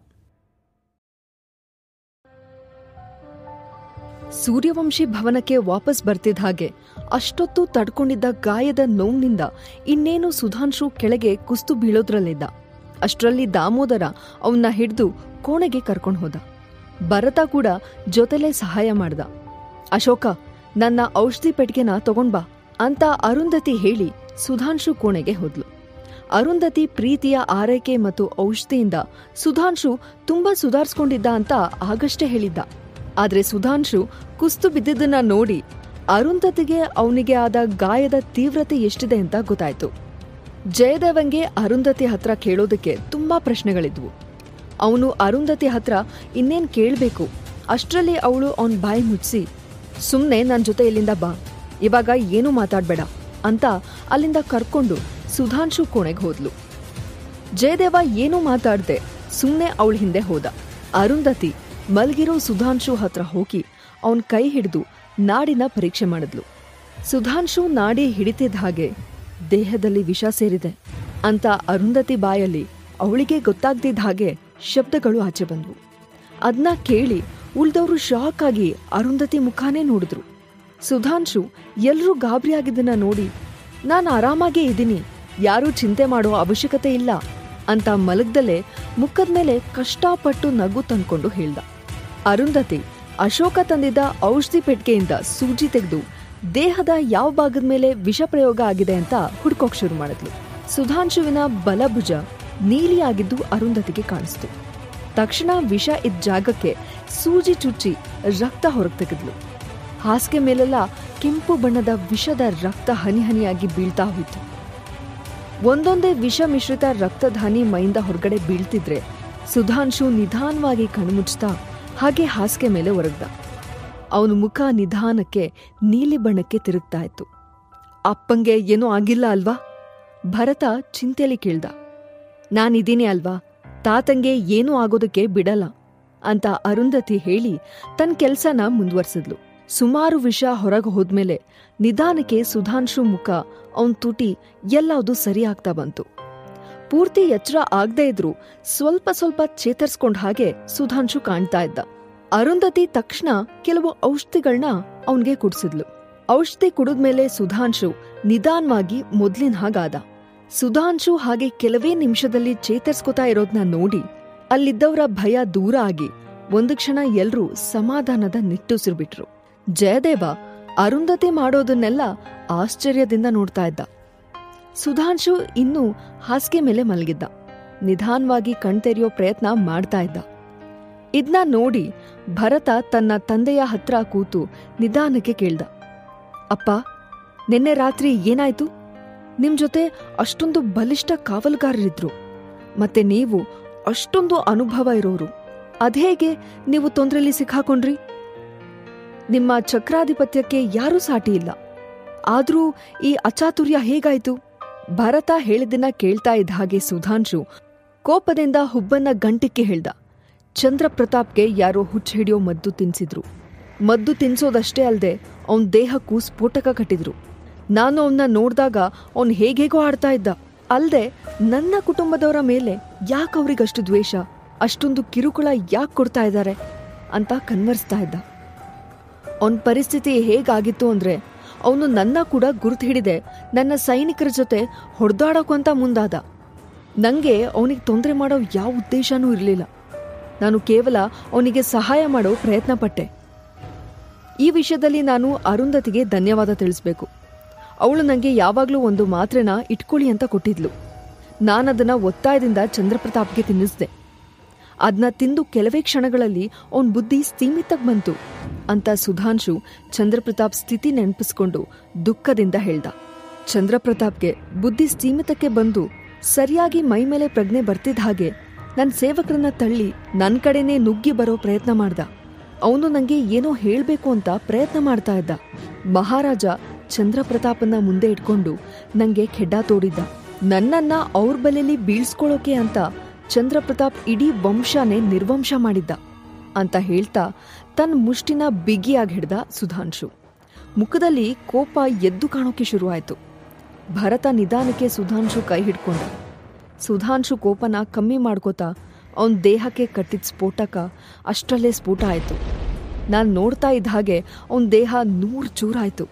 ಸೂರ್ಯವಂಶಿ ಭವನಕ್ಕೆ ವಾಪಸ್ ಬರ್ತಿದ್ದ ಹಾಗೆ ಅಷ್ಟೊತ್ತು ತಡ್ಕೊಂಡಿದ್ದ ಗಾಯದ ನೋವಿನಿಂದ ಇನ್ನೇನು ಸುಧಾಂಶು ಕೆಳಗೆ ಕುಸ್ತು ಬೀಳೋದ್ರಲ್ಲಿದ್ದ ಅಷ್ಟರಲ್ಲಿ ದಾಮೋದರ ಅವನ್ನ ಹಿಡಿದು ಕೋಣೆಗೆ ಕರ್ಕೊಂಡು ಹೋದ ಭರತ ಕೂಡ ಜೊತೆಲೇ ಸಹಾಯ ಮಾಡ್ದ ಅಶೋಕ ನನ್ನ ಔಷಧಿ ಪೆಟ್ಟಿಗೆನ ತಗೊಂಡ್ ಬಾ ಅಂತ ಅರುಂಧತಿ ಹೇಳಿ ಸುಧಾಂಶು ಕೋಣೆಗೆ ಹೋದ್ಲು ಅರುಂಧತಿ ಪ್ರೀತಿಯ ಆರೈಕೆ ಮತ್ತು ಔಷಧಿಯಿಂದ ಸುಧಾಂಶು ತುಂಬಾ ಸುಧಾರಿಸ್ಕೊಂಡಿದ್ದ ಅಂತ ಆಗಷ್ಟೇ ಹೇಳಿದ್ದ ಆದ್ರೆ ಸುಧಾಂಶು ಕುಸ್ತು ಬಿದ್ದಿದ್ದನ್ನ ನೋಡಿ ಅರುಂಧತಿಗೆ ಅವನಿಗೆ ಆದ ಗಾಯದ ತೀವ್ರತೆ ಎಷ್ಟಿದೆ ಅಂತ ಗೊತ್ತಾಯ್ತು ಜಯದೇವಂಗೆ ಅರುಂಧತಿ ಹತ್ರ ಕೇಳೋದಕ್ಕೆ ತುಂಬಾ ಪ್ರಶ್ನೆಗಳಿದ್ವು ಅವನು ಅರುಂಧತಿ ಹತ್ರ ಇನ್ನೇನ್ ಕೇಳ್ಬೇಕು ಅಷ್ಟರಲ್ಲಿ ಅವಳು ಅವನ್ ಬಾಯಿ ಮುಚ್ಚಿಸಿ ಸುಮ್ನೆ ನನ್ ಜೊತೆ ಇಲ್ಲಿಂದ ಬಾ ಇವಾಗ ಏನೂ ಮಾತಾಡ್ಬೇಡ ಅಂತ ಅಲ್ಲಿಂದ ಕರ್ಕೊಂಡು ಸುಧಾಂಶು ಕೋಣೆಗೆ ಹೋದ್ಲು ಜಯದೇವ ಏನೂ ಮಾತಾಡ್ದೆ ಸುಮ್ನೆ ಅವಳ ಹಿಂದೆ ಹೋದ ಅರುಂಧತಿ ಮಲ್ಗಿರೋ ಸುಧಾಂಶು ಹತ್ರ ಹೋಗಿ ಅವನ್ ಕೈ ಹಿಡಿದು ನಾಡಿನ ಪರೀಕ್ಷೆ ಮಾಡಿದ್ಲು ಸುಧಾಂಶು ನಾಡಿ ಹಿಡಿತಿದ್ದ ಹಾಗೆ ದೇಹದಲ್ಲಿ ವಿಷ ಸೇರಿದೆ ಅಂತ ಅರುಂಧತಿ ಬಾಯಲ್ಲಿ ಅವಳಿಗೆ ಗೊತ್ತಾಗ್ದಿದ್ದ ಹಾಗೆ ಶಬ್ದಗಳು ಆಚೆ ಬಂದ್ವು ಅದನ್ನ ಕೇಳಿ ಉಳ್ದವ್ರು ಶಾಕ್ ಆಗಿ ಅರುಂಧತಿ ಮುಖಾನೇ ನೋಡಿದ್ರು ಸುಧಾಂಶು ಎಲ್ರೂ ಗಾಬರಿಯಾಗಿದ್ದನ್ನ ನೋಡಿ ನಾನು ಆರಾಮಾಗೇ ಇದ್ದೀನಿ ಯಾರೂ ಚಿಂತೆ ಮಾಡೋ ಅವಶ್ಯಕತೆ ಇಲ್ಲ ಅಂತ ಮಲಗ್ದಲ್ಲೇ ಮುಖದ ಮೇಲೆ ಕಷ್ಟಪಟ್ಟು ನಗು ತಂದ್ಕೊಂಡು ಹೇಳ್ದ ಅರುಂಧತಿ ಅಶೋಕ ತಂದಿದ್ದ ಔಷಧಿ ಪೆಟ್ಟಿಗೆಯಿಂದ ಸೂಜಿ ತೆಗೆದು ದೇಹದ ಯಾವ ಭಾಗದ ಮೇಲೆ ವಿಷ ಪ್ರಯೋಗ ಆಗಿದೆ ಅಂತ ಹುಡ್ಕೋಕ್ ಶುರು ಮಾಡಿದ್ಲು ಸುಧಾಂಶುವಿನ ಬಲಭುಜ ನೀಲಿಯಾಗಿದ್ದು ಅರುಂಧತಿಗೆ ಕಾಣಿಸ್ತು ತಕ್ಷಣ ವಿಷ ಇದ್ದ ಜಾಗಕ್ಕೆ ಸೂಜಿ ಚುಚ್ಚಿ ರಕ್ತ ಹೊರಗೆ ತೆಗೆದ್ಲು ಹಾಸಿಗೆ ಮೇಲೆಲ್ಲ ಕೆಂಪು ಬಣ್ಣದ ವಿಷದ ರಕ್ತ ಹನಿ ಹನಿಯಾಗಿ ಬೀಳ್ತಾ ಹೋಯಿತು ಒಂದೊಂದೇ ವಿಷ ಮಿಶ್ರಿತ ರಕ್ತಧಾನಿ ಮೈಯಿಂದ ಹೊರಗಡೆ ಬೀಳ್ತಿದ್ರೆ ಸುಧಾಂಶು ನಿಧಾನವಾಗಿ ಕಣ್ಮುಚ್ತಾ ಹಾಗೆ ಹಾಸಿಗೆ ಮೇಲೆ ಒರಗ್ದ ಅವನ ಮುಖ ನಿಧಾನಕ್ಕೆ ನೀಲಿ ಬಣ್ಣಕ್ಕೆ ತಿರುಗ್ತಾ ಇತ್ತು ಅಪ್ಪಂಗೆ ಏನೂ ಆಗಿಲ್ಲ ಅಲ್ವಾ ಭರತ ಚಿಂತೆಲಿ ಕೇಳ್ದ ನಾನಿದ್ದೀನಿ ಅಲ್ವಾ ತಾತಂಗೆ ಏನೂ ಆಗೋದಕ್ಕೆ ಬಿಡಲ್ಲ ಅಂತ ಅರುಂಧತಿ ಹೇಳಿ ತನ್ನ ಕೆಲ್ಸನ ಮುಂದುವರ್ಸಿದ್ಲು ಸುಮಾರು ವಿಷ ಹೊರಗೆ ಹೋದ್ಮೇಲೆ ನಿಧಾನಕ್ಕೆ ಸುಧಾಂಶು ಮುಖ ಅವನ್ ತುಟಿ ಎಲ್ಲಾವುದು ಸರಿ ಆಗ್ತಾ ಬಂತು ಪೂರ್ತಿ ಎಚ್ಚರ ಆಗದೆ ಇದ್ರು ಸ್ವಲ್ಪ ಸ್ವಲ್ಪ ಚೇತರಿಸ್ಕೊಂಡ್ ಹಾಗೆ ಸುಧಾಂಶು ಕಾಣ್ತಾ ಇದ್ದ ಅರುಂಧತಿ ತಕ್ಷಣ ಕೆಲವು ಔಷಧಿಗಳನ್ನ ಅವನ್ಗೆ ಕುಡ್ಸಿದ್ಲು ಔಷಧಿ ಕುಡಿದ್ಮೇಲೆ ಸುಧಾಂಶು ನಿಧಾನವಾಗಿ ಮೊದ್ಲಿನ ಹಾಗಾದ ಸುಧಾಂಶು ಹಾಗೆ ಕೆಲವೇ ನಿಮಿಷದಲ್ಲಿ ಚೇತರಿಸ್ಕೊತಾ ಇರೋದ್ನ ನೋಡಿ ಅಲ್ಲಿದ್ದವರ ಭಯ ದೂರ ಆಗಿ ಒಂದು ಕ್ಷಣ ಎಲ್ರೂ ಸಮಾಧಾನದ ನಿಟ್ಟುಸಿರ್ಬಿಟ್ರು ಜಯದೇವ ಅರುಂಧತಿ ಮಾಡೋದನ್ನೆಲ್ಲ ಆಶ್ಚರ್ಯದಿಂದ ನೋಡ್ತಾ ಇದ್ದ ಸುಧಾಂಶು ಇನ್ನೂ ಹಾಸಿಗೆ ಮೇಲೆ ಮಲಗಿದ್ದ ನಿಧಾನವಾಗಿ ಕಣ್ತೆರೆಯೋ ಪ್ರಯತ್ನ ಮಾಡ್ತಾ ಇದ್ದ ಇದ್ನ ನೋಡಿ ಭರತ ತನ್ನ ತಂದೆಯ ಹತ್ರ ಕೂತು ನಿಧಾನಕ್ಕೆ ಕೇಳ್ದ ಅಪ್ಪ ನಿನ್ನೆ ರಾತ್ರಿ ಏನಾಯ್ತು ನಿಮ್ ಜೊತೆ ಅಷ್ಟೊಂದು ಬಲಿಷ್ಠ ಕಾವಲುಗಾರರಿದ್ರು ಮತ್ತೆ ನೀವು ಅಷ್ಟೊಂದು ಅನುಭವ ಇರೋರು ಅದ್ಹೇಗೆ ನೀವು ತೊಂದ್ರೆಲಿ ಸಿಕ್ಕಾಕೊಂಡ್ರಿ ನಿಮ್ಮ ಚಕ್ರಾಧಿಪತ್ಯಕ್ಕೆ ಯಾರೂ ಸಾಟಿ ಇಲ್ಲ ಆದ್ರೂ ಈ ಅಚಾತುರ್ಯ ಹೇಗಾಯ್ತು ಭರತ ಹೇಳಿದ್ದನ್ನ ಕೇಳ್ತಾ ಇದ್ದ ಹಾಗೆ ಸುಧಾಂಶು ಕೋಪದಿಂದ ಹುಬ್ಬನ್ನ ಗಂಟಿಕ್ಕೆ ಹೇಳ್ದ ಚಂದ್ರಪ್ರತಾಪ್ಗೆ ಯಾರೋ ಹುಚ್ಚ ಹಿಡಿಯೋ ಮದ್ದು ತಿನ್ಸಿದ್ರು ಮದ್ದು ತಿನ್ಸೋದಷ್ಟೇ ಅಲ್ದೆ ಅವನ್ ದೇಹಕ್ಕೂ ಸ್ಫೋಟಕ ಕಟ್ಟಿದ್ರು ನಾನು ಅವನ್ನ ನೋಡ್ದಾಗ ಅವನ್ ಹೇಗೇಗೋ ಆಡ್ತಾ ಇದ್ದ ಅಲ್ದೆ ನನ್ನ ಕುಟುಂಬದವರ ಮೇಲೆ ಯಾಕೆ ಅವ್ರಿಗಷ್ಟು ದ್ವೇಷ ಅಷ್ಟೊಂದು ಕಿರುಕುಳ ಯಾಕೆ ಕೊಡ್ತಾ ಇದ್ದಾರೆ ಅಂತ ಕನ್ವರ್ಸ್ತಾ ಇದ್ದ ಅವನ ಪರಿಸ್ಥಿತಿ ಹೇಗಾಗಿತ್ತು ಅಂದ್ರೆ ಅವನು ನನ್ನ ಕೂಡ ಗುರುತು ಹಿಡಿದೆ ನನ್ನ ಸೈನಿಕರ ಜೊತೆ ಹೊಡೆದಾಡೋಕು ಅಂತ ಮುಂದಾದ ನಂಗೆ ಅವನಿಗೆ ತೊಂದರೆ ಮಾಡೋ ಯಾವ ಉದ್ದೇಶನೂ ಇರಲಿಲ್ಲ ನಾನು ಕೇವಲ ಅವನಿಗೆ ಸಹಾಯ ಮಾಡೋ ಪ್ರಯತ್ನ ಪಟ್ಟೆ ಈ ವಿಷಯದಲ್ಲಿ ನಾನು ಅರುಂಧತಿಗೆ ಧನ್ಯವಾದ ತಿಳಿಸ್ಬೇಕು ಅವಳು ನನಗೆ ಯಾವಾಗಲೂ ಒಂದು ಮಾತ್ರೆನ ಇಟ್ಕೊಳ್ಳಿ ಅಂತ ಕೊಟ್ಟಿದ್ಲು ನಾನದನ್ನ ಒತ್ತಾಯದಿಂದ ಚಂದ್ರಪ್ರತಾಪ್ಗೆ ತಿನ್ನಿಸ್ದೆ ಅದನ್ನ ತಿಂದು ಕೆಲವೇ ಕ್ಷಣಗಳಲ್ಲಿ ಅವನ್ ಬುದ್ಧಿ ಸ್ಥೀಮಿತಕ್ಕೆ ಬಂತು ಅಂತ ಸುಧಾಂಶು ಚಂದ್ರಪ್ರತಾಪ್ ಸ್ಥಿತಿ ನೆನಪಿಸ್ಕೊಂಡು ದುಃಖದಿಂದ ಹೇಳ್ದ ಚಂದ್ರಪ್ರತಾಪ್ಗೆ ಬುದ್ಧಿ ಸ್ಥೀಮಿತಕ್ಕೆ ಬಂದು ಸರಿಯಾಗಿ ಮೈಮೇಲೆ ಪ್ರಜ್ಞೆ ಬರ್ತಿದ್ದ ಹಾಗೆ ನನ್ನ ಸೇವಕರನ್ನ ತಳ್ಳಿ ನನ್ನ ಕಡೆನೇ ನುಗ್ಗಿ ಬರೋ ಪ್ರಯತ್ನ ಮಾಡ್ದ ಅವನು ನಂಗೆ ಏನೋ ಹೇಳ್ಬೇಕು ಅಂತ ಪ್ರಯತ್ನ ಮಾಡ್ತಾ ಇದ್ದ ಮಹಾರಾಜ ಚಂದ್ರಪ್ರತಾಪನ್ನ ಮುಂದೆ ಇಟ್ಕೊಂಡು ನಂಗೆ ಖೆಡ್ಡ ತೋಡಿದ್ದ ನನ್ನನ್ನ ಅವ್ರ ಬಲೆಯಲ್ಲಿ ಬೀಳ್ಸ್ಕೊಳ್ಳೋಕೆ ಅಂತ ಚಂದ್ರಪ್ರತಾಪ್ ಇಡೀ ವಂಶನೇ ನಿರ್ವಂಶ ಮಾಡಿದ್ದ ಅಂತ ಹೇಳ್ತಾ ತನ್ನ ಮುಷ್ಟಿನ ಬಿಗಿಯಾಗಿ ಹಿಡ್ದ ಸುಧಾಂಶು ಮುಖದಲ್ಲಿ ಕೋಪ ಎದ್ದು ಕಾಣೋಕೆ ಶುರುವಾಯ್ತು ಭರತ ನಿಧಾನಕ್ಕೆ ಸುಧಾಂಶು ಕೈ ಹಿಡ್ಕೊಂಡ ಸುಧಾಂಶು ಕೋಪನ ಕಮ್ಮಿ ಮಾಡ್ಕೋತಾ ಅವನ ದೇಹಕ್ಕೆ ಕಟ್ಟಿದ ಸ್ಫೋಟಕ ಅಷ್ಟರಲ್ಲೇ ಸ್ಫೋಟ ಆಯ್ತು ನಾನು ನೋಡ್ತಾ ಇದ್ದ ಹಾಗೆ ಅವನ ದೇಹ ನೂರು ಚೂರಾಯ್ತು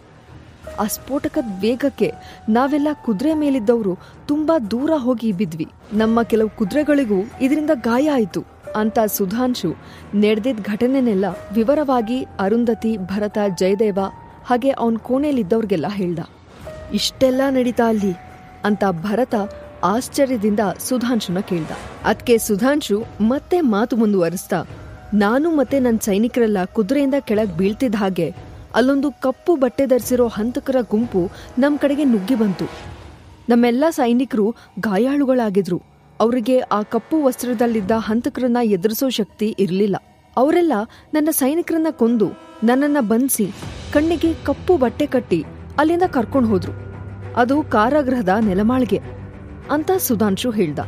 ಆ ಸ್ಫೋಟಕದ ವೇಗಕ್ಕೆ ನಾವೆಲ್ಲ ಕುದುರೆ ಮೇಲಿದ್ದವರು ತುಂಬಾ ದೂರ ಹೋಗಿ ಬಿದ್ವಿ ನಮ್ಮ ಕೆಲವು ಕುದುರೆಗಳಿಗೂ ಇದರಿಂದ ಗಾಯ ಆಯಿತು ಅಂತ ಸುಧಾಂಶು ನಡೆದಿದ್ದ ಘಟನೆನೆಲ್ಲ ವಿವರವಾಗಿ ಅರುಂಧತಿ ಭರತ ಜಯದೇವ ಹಾಗೆ ಅವನ್ ಕೋಣೆಲಿದ್ದವ್ರಿಗೆಲ್ಲ ಹೇಳ್ದ ಇಷ್ಟೆಲ್ಲ ನಡೀತಾ ಅಲ್ಲಿ ಅಂತ ಭರತ ಆಶ್ಚರ್ಯದಿಂದ ಸುಧಾಂಶುನ ಕೇಳ್ದ ಅದ್ಕೆ ಸುಧಾಂಶು ಮತ್ತೆ ಮಾತು ಮುಂದುವರಿಸ್ತಾ ನಾನು ಮತ್ತೆ ನನ್ನ ಸೈನಿಕರೆಲ್ಲ ಕುದುರೆಯಿಂದ ಕೆಳಗ್ ಬೀಳ್ತಿದ್ದ ಹಾಗೆ ಅಲ್ಲೊಂದು ಕಪ್ಪು ಬಟ್ಟೆ ಧರಿಸಿರೋ ಹಂತಕರ ಗುಂಪು ನಮ್ ಕಡೆಗೆ ನುಗ್ಗಿ ಬಂತು ನಮ್ಮೆಲ್ಲ ಸೈನಿಕರು ಗಾಯಾಳುಗಳಾಗಿದ್ರು ಅವರಿಗೆ ಆ ಕಪ್ಪು ವಸ್ತ್ರದಲ್ಲಿದ್ದ ಹಂತಕರನ್ನ ಎದುರಿಸೋ ಶಕ್ತಿ ಇರಲಿಲ್ಲ ಅವರೆಲ್ಲ ನನ್ನ ಸೈನಿಕರನ್ನ ಕೊಂದು ನನ್ನನ್ನ ಬಂಧಿಸಿ ಕಣ್ಣಿಗೆ ಕಪ್ಪು ಬಟ್ಟೆ ಕಟ್ಟಿ ಅಲ್ಲಿಂದ ಕರ್ಕೊಂಡು ಹೋದ್ರು ಅದು ಕಾರಾಗೃಹದ ನೆಲಮಾಳಿಗೆ ಅಂತ ಸುಧಾಂಶು ಹೇಳ್ದ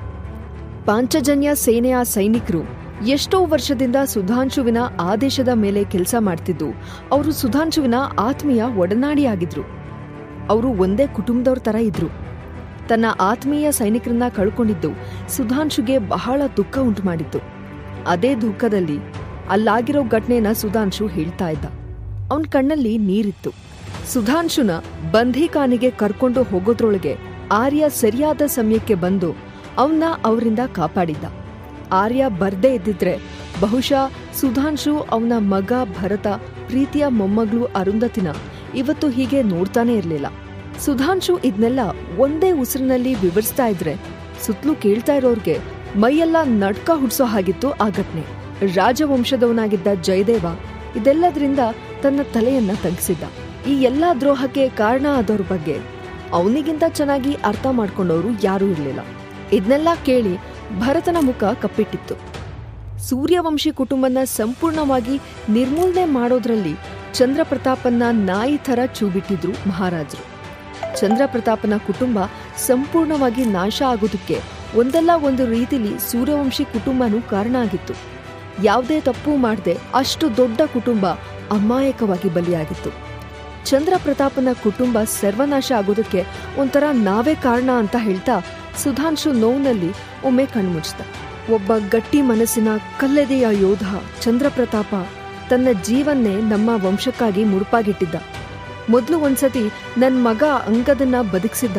ಪಾಂಚಜನ್ಯ ಸೇನೆಯ ಸೈನಿಕರು ಎಷ್ಟೋ ವರ್ಷದಿಂದ ಸುಧಾಂಶುವಿನ ಆದೇಶದ ಮೇಲೆ ಕೆಲಸ ಮಾಡ್ತಿದ್ದು ಅವರು ಸುಧಾಂಶುವಿನ ಆತ್ಮೀಯ ಒಡನಾಡಿಯಾಗಿದ್ರು ಅವರು ಒಂದೇ ಕುಟುಂಬದವ್ರ ತರ ಇದ್ರು ತನ್ನ ಆತ್ಮೀಯ ಸೈನಿಕರನ್ನ ಕಳ್ಕೊಂಡಿದ್ದು ಸುಧಾಂಶುಗೆ ಬಹಳ ದುಃಖ ಉಂಟು ಮಾಡಿತ್ತು ಅದೇ ದುಃಖದಲ್ಲಿ ಅಲ್ಲಾಗಿರೋ ಘಟನೆನ ಸುಧಾಂಶು ಹೇಳ್ತಾ ಇದ್ದ ಅವನ್ ಕಣ್ಣಲ್ಲಿ ನೀರಿತ್ತು ಸುಧಾಂಶುನ ಬಂಧಿಖಾನಿಗೆ ಕರ್ಕೊಂಡು ಹೋಗೋದ್ರೊಳಗೆ ಆರ್ಯ ಸರಿಯಾದ ಸಮಯಕ್ಕೆ ಬಂದು ಅವನ್ನ ಅವರಿಂದ ಕಾಪಾಡಿದ್ದ ಆರ್ಯ ಬರ್ದೇ ಇದ್ದಿದ್ರೆ ಬಹುಶಃ ಸುಧಾಂಶು ಅವನ ಮಗ ಭರತ ಪ್ರೀತಿಯ ಮೊಮ್ಮಗಳು ಅರುಂಧತಿನ ಇವತ್ತು ಹೀಗೆ ನೋಡ್ತಾನೆ ಇರ್ಲಿಲ್ಲ ಸುಧಾಂಶು ಇದನ್ನೆಲ್ಲ ಒಂದೇ ಉಸಿರಿನಲ್ಲಿ ವಿವರಿಸ್ತಾ ಇದ್ರೆ ಸುತ್ತಲೂ ಕೇಳ್ತಾ ಇರೋರ್ಗೆ ಮೈಯೆಲ್ಲ ನಡ್ಕ ಹುಡ್ಸೋ ಹಾಗಿತ್ತು ಆ ಘಟನೆ ರಾಜವಂಶದವನಾಗಿದ್ದ ಜಯದೇವ ಇದೆಲ್ಲದರಿಂದ ತನ್ನ ತಲೆಯನ್ನ ತಗ್ಗಿಸಿದ್ದ ಈ ಎಲ್ಲಾ ದ್ರೋಹಕ್ಕೆ ಕಾರಣ ಆದವ್ರ ಬಗ್ಗೆ ಅವನಿಗಿಂತ ಚೆನ್ನಾಗಿ ಅರ್ಥ ಮಾಡ್ಕೊಂಡವರು ಯಾರೂ ಇರಲಿಲ್ಲ ಇದನ್ನೆಲ್ಲ ಕೇಳಿ ಭರತನ ಮುಖ ಕಪ್ಪಿಟ್ಟಿತ್ತು ಸೂರ್ಯವಂಶಿ ಕುಟುಂಬನ ಸಂಪೂರ್ಣವಾಗಿ ನಿರ್ಮೂಲನೆ ಮಾಡೋದ್ರಲ್ಲಿ ಚಂದ್ರಪ್ರತಾಪನ್ನ ನಾಯಿ ಥರ ಚೂಬಿಟ್ಟಿದ್ರು ಮಹಾರಾಜರು ಚಂದ್ರಪ್ರತಾಪನ ಕುಟುಂಬ ಸಂಪೂರ್ಣವಾಗಿ ನಾಶ ಆಗೋದಕ್ಕೆ ಒಂದಲ್ಲ ಒಂದು ರೀತಿಲಿ ಸೂರ್ಯವಂಶಿ ಕುಟುಂಬನೂ ಕಾರಣ ಆಗಿತ್ತು ಯಾವುದೇ ತಪ್ಪು ಮಾಡದೆ ಅಷ್ಟು ದೊಡ್ಡ ಕುಟುಂಬ ಅಮಾಯಕವಾಗಿ ಬಲಿಯಾಗಿತ್ತು ಚಂದ್ರಪ್ರತಾಪನ ಕುಟುಂಬ ಸರ್ವನಾಶ ಆಗೋದಕ್ಕೆ ಒಂಥರ ನಾವೇ ಕಾರಣ ಅಂತ ಹೇಳ್ತಾ ಸುಧಾಂಶು ನೋವಿನಲ್ಲಿ ಒಮ್ಮೆ ಕಣ್ಮುಚ್ತ ಒಬ್ಬ ಗಟ್ಟಿ ಮನಸ್ಸಿನ ಕಲ್ಲೆದೆಯ ಯೋಧ ಚಂದ್ರಪ್ರತಾಪ ತನ್ನ ಜೀವನ್ನೇ ನಮ್ಮ ವಂಶಕ್ಕಾಗಿ ಮುಡುಪಾಗಿಟ್ಟಿದ್ದ ಮೊದಲು ಒಂದ್ಸತಿ ನನ್ ಮಗ ಅಂಗದನ್ನ ಬದುಕಿಸಿದ್ದ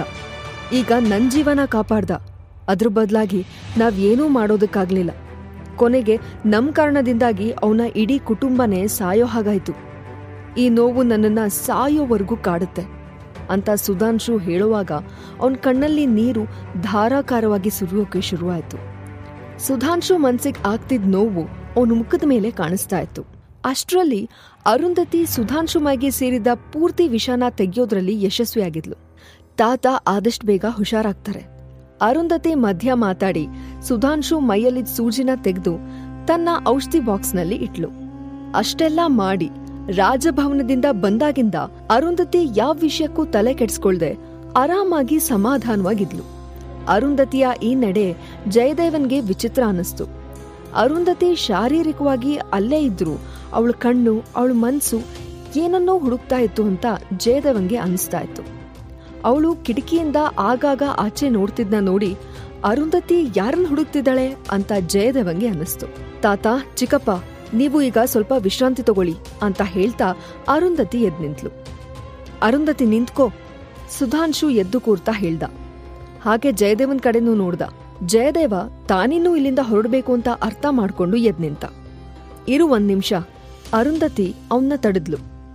ಈಗ ನನ್ ಜೀವನ ಕಾಪಾಡ್ದ ಅದ್ರ ಬದಲಾಗಿ ನಾವ್ ಏನೂ ಮಾಡೋದಕ್ಕಾಗ್ಲಿಲ್ಲ ಕೊನೆಗೆ ನಮ್ ಕಾರಣದಿಂದಾಗಿ ಅವನ ಇಡೀ ಕುಟುಂಬನೇ ಸಾಯೋ ಹಾಗಾಯ್ತು ಈ ನೋವು ನನ್ನನ್ನ ಸಾಯೋವರೆಗೂ ಕಾಡುತ್ತೆ ಅಂತ ಸುಧಾಂಶು ಹೇಳುವಾಗ ಅವನ ಕಣ್ಣಲ್ಲಿ ನೀರು ಧಾರಾಕಾರವಾಗಿ ಸುರಿಯೋಕೆ ಶುರುವಾಯ್ತು ಸುಧಾಂಶು ಮನ್ಸಿಗೆ ಆಗ್ತಿದ್ ನೋವು ಅವನ ಮುಖದ ಮೇಲೆ ಕಾಣಿಸ್ತಾ ಇತ್ತು ಅಷ್ಟರಲ್ಲಿ ಅರುಂಧತಿ ಸುಧಾಂಶು ಮೈಗೆ ಸೇರಿದ ಪೂರ್ತಿ ವಿಷಾನ ತೆಗೆಯೋದ್ರಲ್ಲಿ ಯಶಸ್ವಿಯಾಗಿದ್ಲು ತಾತ ಆದಷ್ಟು ಬೇಗ ಹುಷಾರಾಗ್ತಾರೆ ಅರುಂಧತಿ ಮಧ್ಯ ಮಾತಾಡಿ ಸುಧಾಂಶು ಮೈಯಲ್ಲಿದ್ದ ಸೂಜಿನ ತೆಗೆದು ತನ್ನ ಔಷಧಿ ಬಾಕ್ಸ್ನಲ್ಲಿ ಇಟ್ಲು ಅಷ್ಟೆಲ್ಲ ಮಾಡಿ ರಾಜಭವನದಿಂದ ಬಂದಾಗಿಂದ ಅರುಂಧತಿ ಯಾವ ವಿಷಯಕ್ಕೂ ತಲೆ ಕೆಡ್ಸ್ಕೊಳ್ದೆ ಆರಾಮಾಗಿ ಸಮಾಧಾನವಾಗಿದ್ಲು ಅರುಂಧತಿಯ ಈ ನಡೆ ಜಯದೇವನ್ಗೆ ವಿಚಿತ್ರ ಅನ್ನಿಸ್ತು ಅರುಂಧತಿ ಶಾರೀರಿಕವಾಗಿ ಅಲ್ಲೇ ಇದ್ರು ಅವಳ ಕಣ್ಣು ಅವಳ ಮನ್ಸು ಏನನ್ನೋ ಹುಡುಕ್ತಾ ಇತ್ತು ಅಂತ ಜಯದೇವನ್ಗೆ ಅನಿಸ್ತಾ ಇತ್ತು ಅವಳು ಕಿಟಕಿಯಿಂದ ಆಗಾಗ ಆಚೆ ನೋಡ್ತಿದ್ನ ನೋಡಿ ಅರುಂಧತಿ ಯಾರನ್ನ ಹುಡುಕ್ತಿದ್ದಾಳೆ ಅಂತ ಜಯದೇವಂಗೆ ಅನ್ನಿಸ್ತು ತಾತ ಚಿಕ್ಕಪ್ಪ ನೀವು ಈಗ ಸ್ವಲ್ಪ ವಿಶ್ರಾಂತಿ ತಗೊಳ್ಳಿ ಅಂತ ಹೇಳ್ತಾ ಅರುಂಧತಿ ಎದ್ ನಿಂತ್ಲು ಅರುಂಧತಿ ನಿಂತ್ಕೋ ಸುಧಾಂಶು ಎದ್ದು ಕೂರ್ತಾ ಹೇಳ್ದ ಹಾಗೆ ಜಯದೇವನ್ ಕಡೆನೂ ನೋಡ್ದ ಜಯದೇವ ತಾನಿನ್ನೂ ಇಲ್ಲಿಂದ ಹೊರಡ್ಬೇಕು ಅಂತ ಅರ್ಥ ಮಾಡ್ಕೊಂಡು ಎದ್ ನಿಂತ ಇರು ಒಂದ್ ನಿಮಿಷ ಅರುಂಧತಿ ಅವನ್ನ ತಡೆದ್ಲು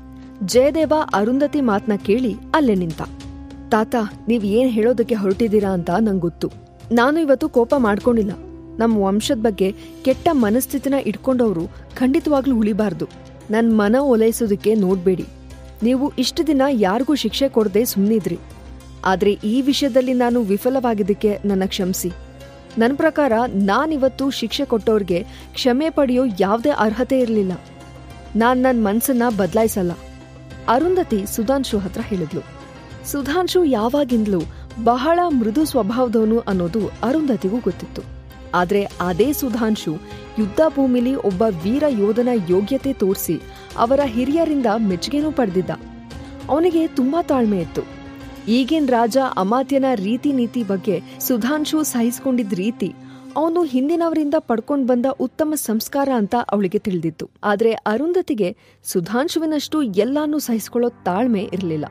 ಜಯದೇವ ಅರುಂಧತಿ ಮಾತ್ನ ಕೇಳಿ ಅಲ್ಲೇ ನಿಂತ ತಾತ ನೀವ್ ಏನ್ ಹೇಳೋದಕ್ಕೆ ಹೊರಟಿದ್ದೀರಾ ಅಂತ ನಂಗ್ ಗೊತ್ತು ನಾನು ಇವತ್ತು ಕೋಪ ಮಾಡ್ಕೊಂಡಿಲ್ಲ ನಮ್ಮ ವಂಶದ ಬಗ್ಗೆ ಕೆಟ್ಟ ಮನಸ್ಥಿತಿನ ಇಟ್ಕೊಂಡವ್ರು ಖಂಡಿತವಾಗ್ಲೂ ಉಳಿಬಾರ್ದು ನನ್ ಮನ ಓಲೈಸೋದಕ್ಕೆ ನೋಡ್ಬೇಡಿ ನೀವು ಇಷ್ಟು ದಿನ ಯಾರಿಗೂ ಶಿಕ್ಷೆ ಕೊಡದೆ ಸುಮ್ಮನಿದ್ರಿ ಆದ್ರೆ ಈ ವಿಷಯದಲ್ಲಿ ನಾನು ವಿಫಲವಾಗಿದ್ದಕ್ಕೆ ನನ್ನ ಕ್ಷಮಿಸಿ ನನ್ನ ಪ್ರಕಾರ ನಾನಿವತ್ತು ಶಿಕ್ಷೆ ಕೊಟ್ಟವ್ರಿಗೆ ಕ್ಷಮೆ ಪಡೆಯೋ ಯಾವುದೇ ಅರ್ಹತೆ ಇರಲಿಲ್ಲ ನಾನ್ ನನ್ನ ಮನ್ಸನ್ನ ಬದಲಾಯಿಸಲ್ಲ ಅರುಂಧತಿ ಸುಧಾಂಶು ಹತ್ರ ಹೇಳಿದ್ಲು ಸುಧಾಂಶು ಯಾವಾಗಿಂದಲೂ ಬಹಳ ಮೃದು ಸ್ವಭಾವದವನು ಅನ್ನೋದು ಅರುಂಧತಿಗೂ ಗೊತ್ತಿತ್ತು ಆದ್ರೆ ಅದೇ ಸುಧಾಂಶು ಯುದ್ಧ ಭೂಮಿಲಿ ಒಬ್ಬ ವೀರ ಯೋಧನ ಯೋಗ್ಯತೆ ತೋರಿಸಿ ಅವರ ಹಿರಿಯರಿಂದ ಮೆಚ್ಚುಗೆನೂ ಪಡೆದಿದ್ದ ಅವನಿಗೆ ತುಂಬಾ ತಾಳ್ಮೆ ಇತ್ತು ಈಗಿನ ರಾಜ ಅಮಾತ್ಯನ ರೀತಿ ನೀತಿ ಬಗ್ಗೆ ಸುಧಾಂಶು ಸಹಿಸ್ಕೊಂಡಿದ್ದ ರೀತಿ ಅವನು ಹಿಂದಿನವರಿಂದ ಪಡ್ಕೊಂಡ್ ಬಂದ ಉತ್ತಮ ಸಂಸ್ಕಾರ ಅಂತ ಅವಳಿಗೆ ತಿಳಿದಿತ್ತು ಆದ್ರೆ ಅರುಂಧತಿಗೆ ಸುಧಾಂಶುವಿನಷ್ಟು ಎಲ್ಲಾನು ಸಹಿಸ್ಕೊಳ್ಳೋ ತಾಳ್ಮೆ ಇರಲಿಲ್ಲ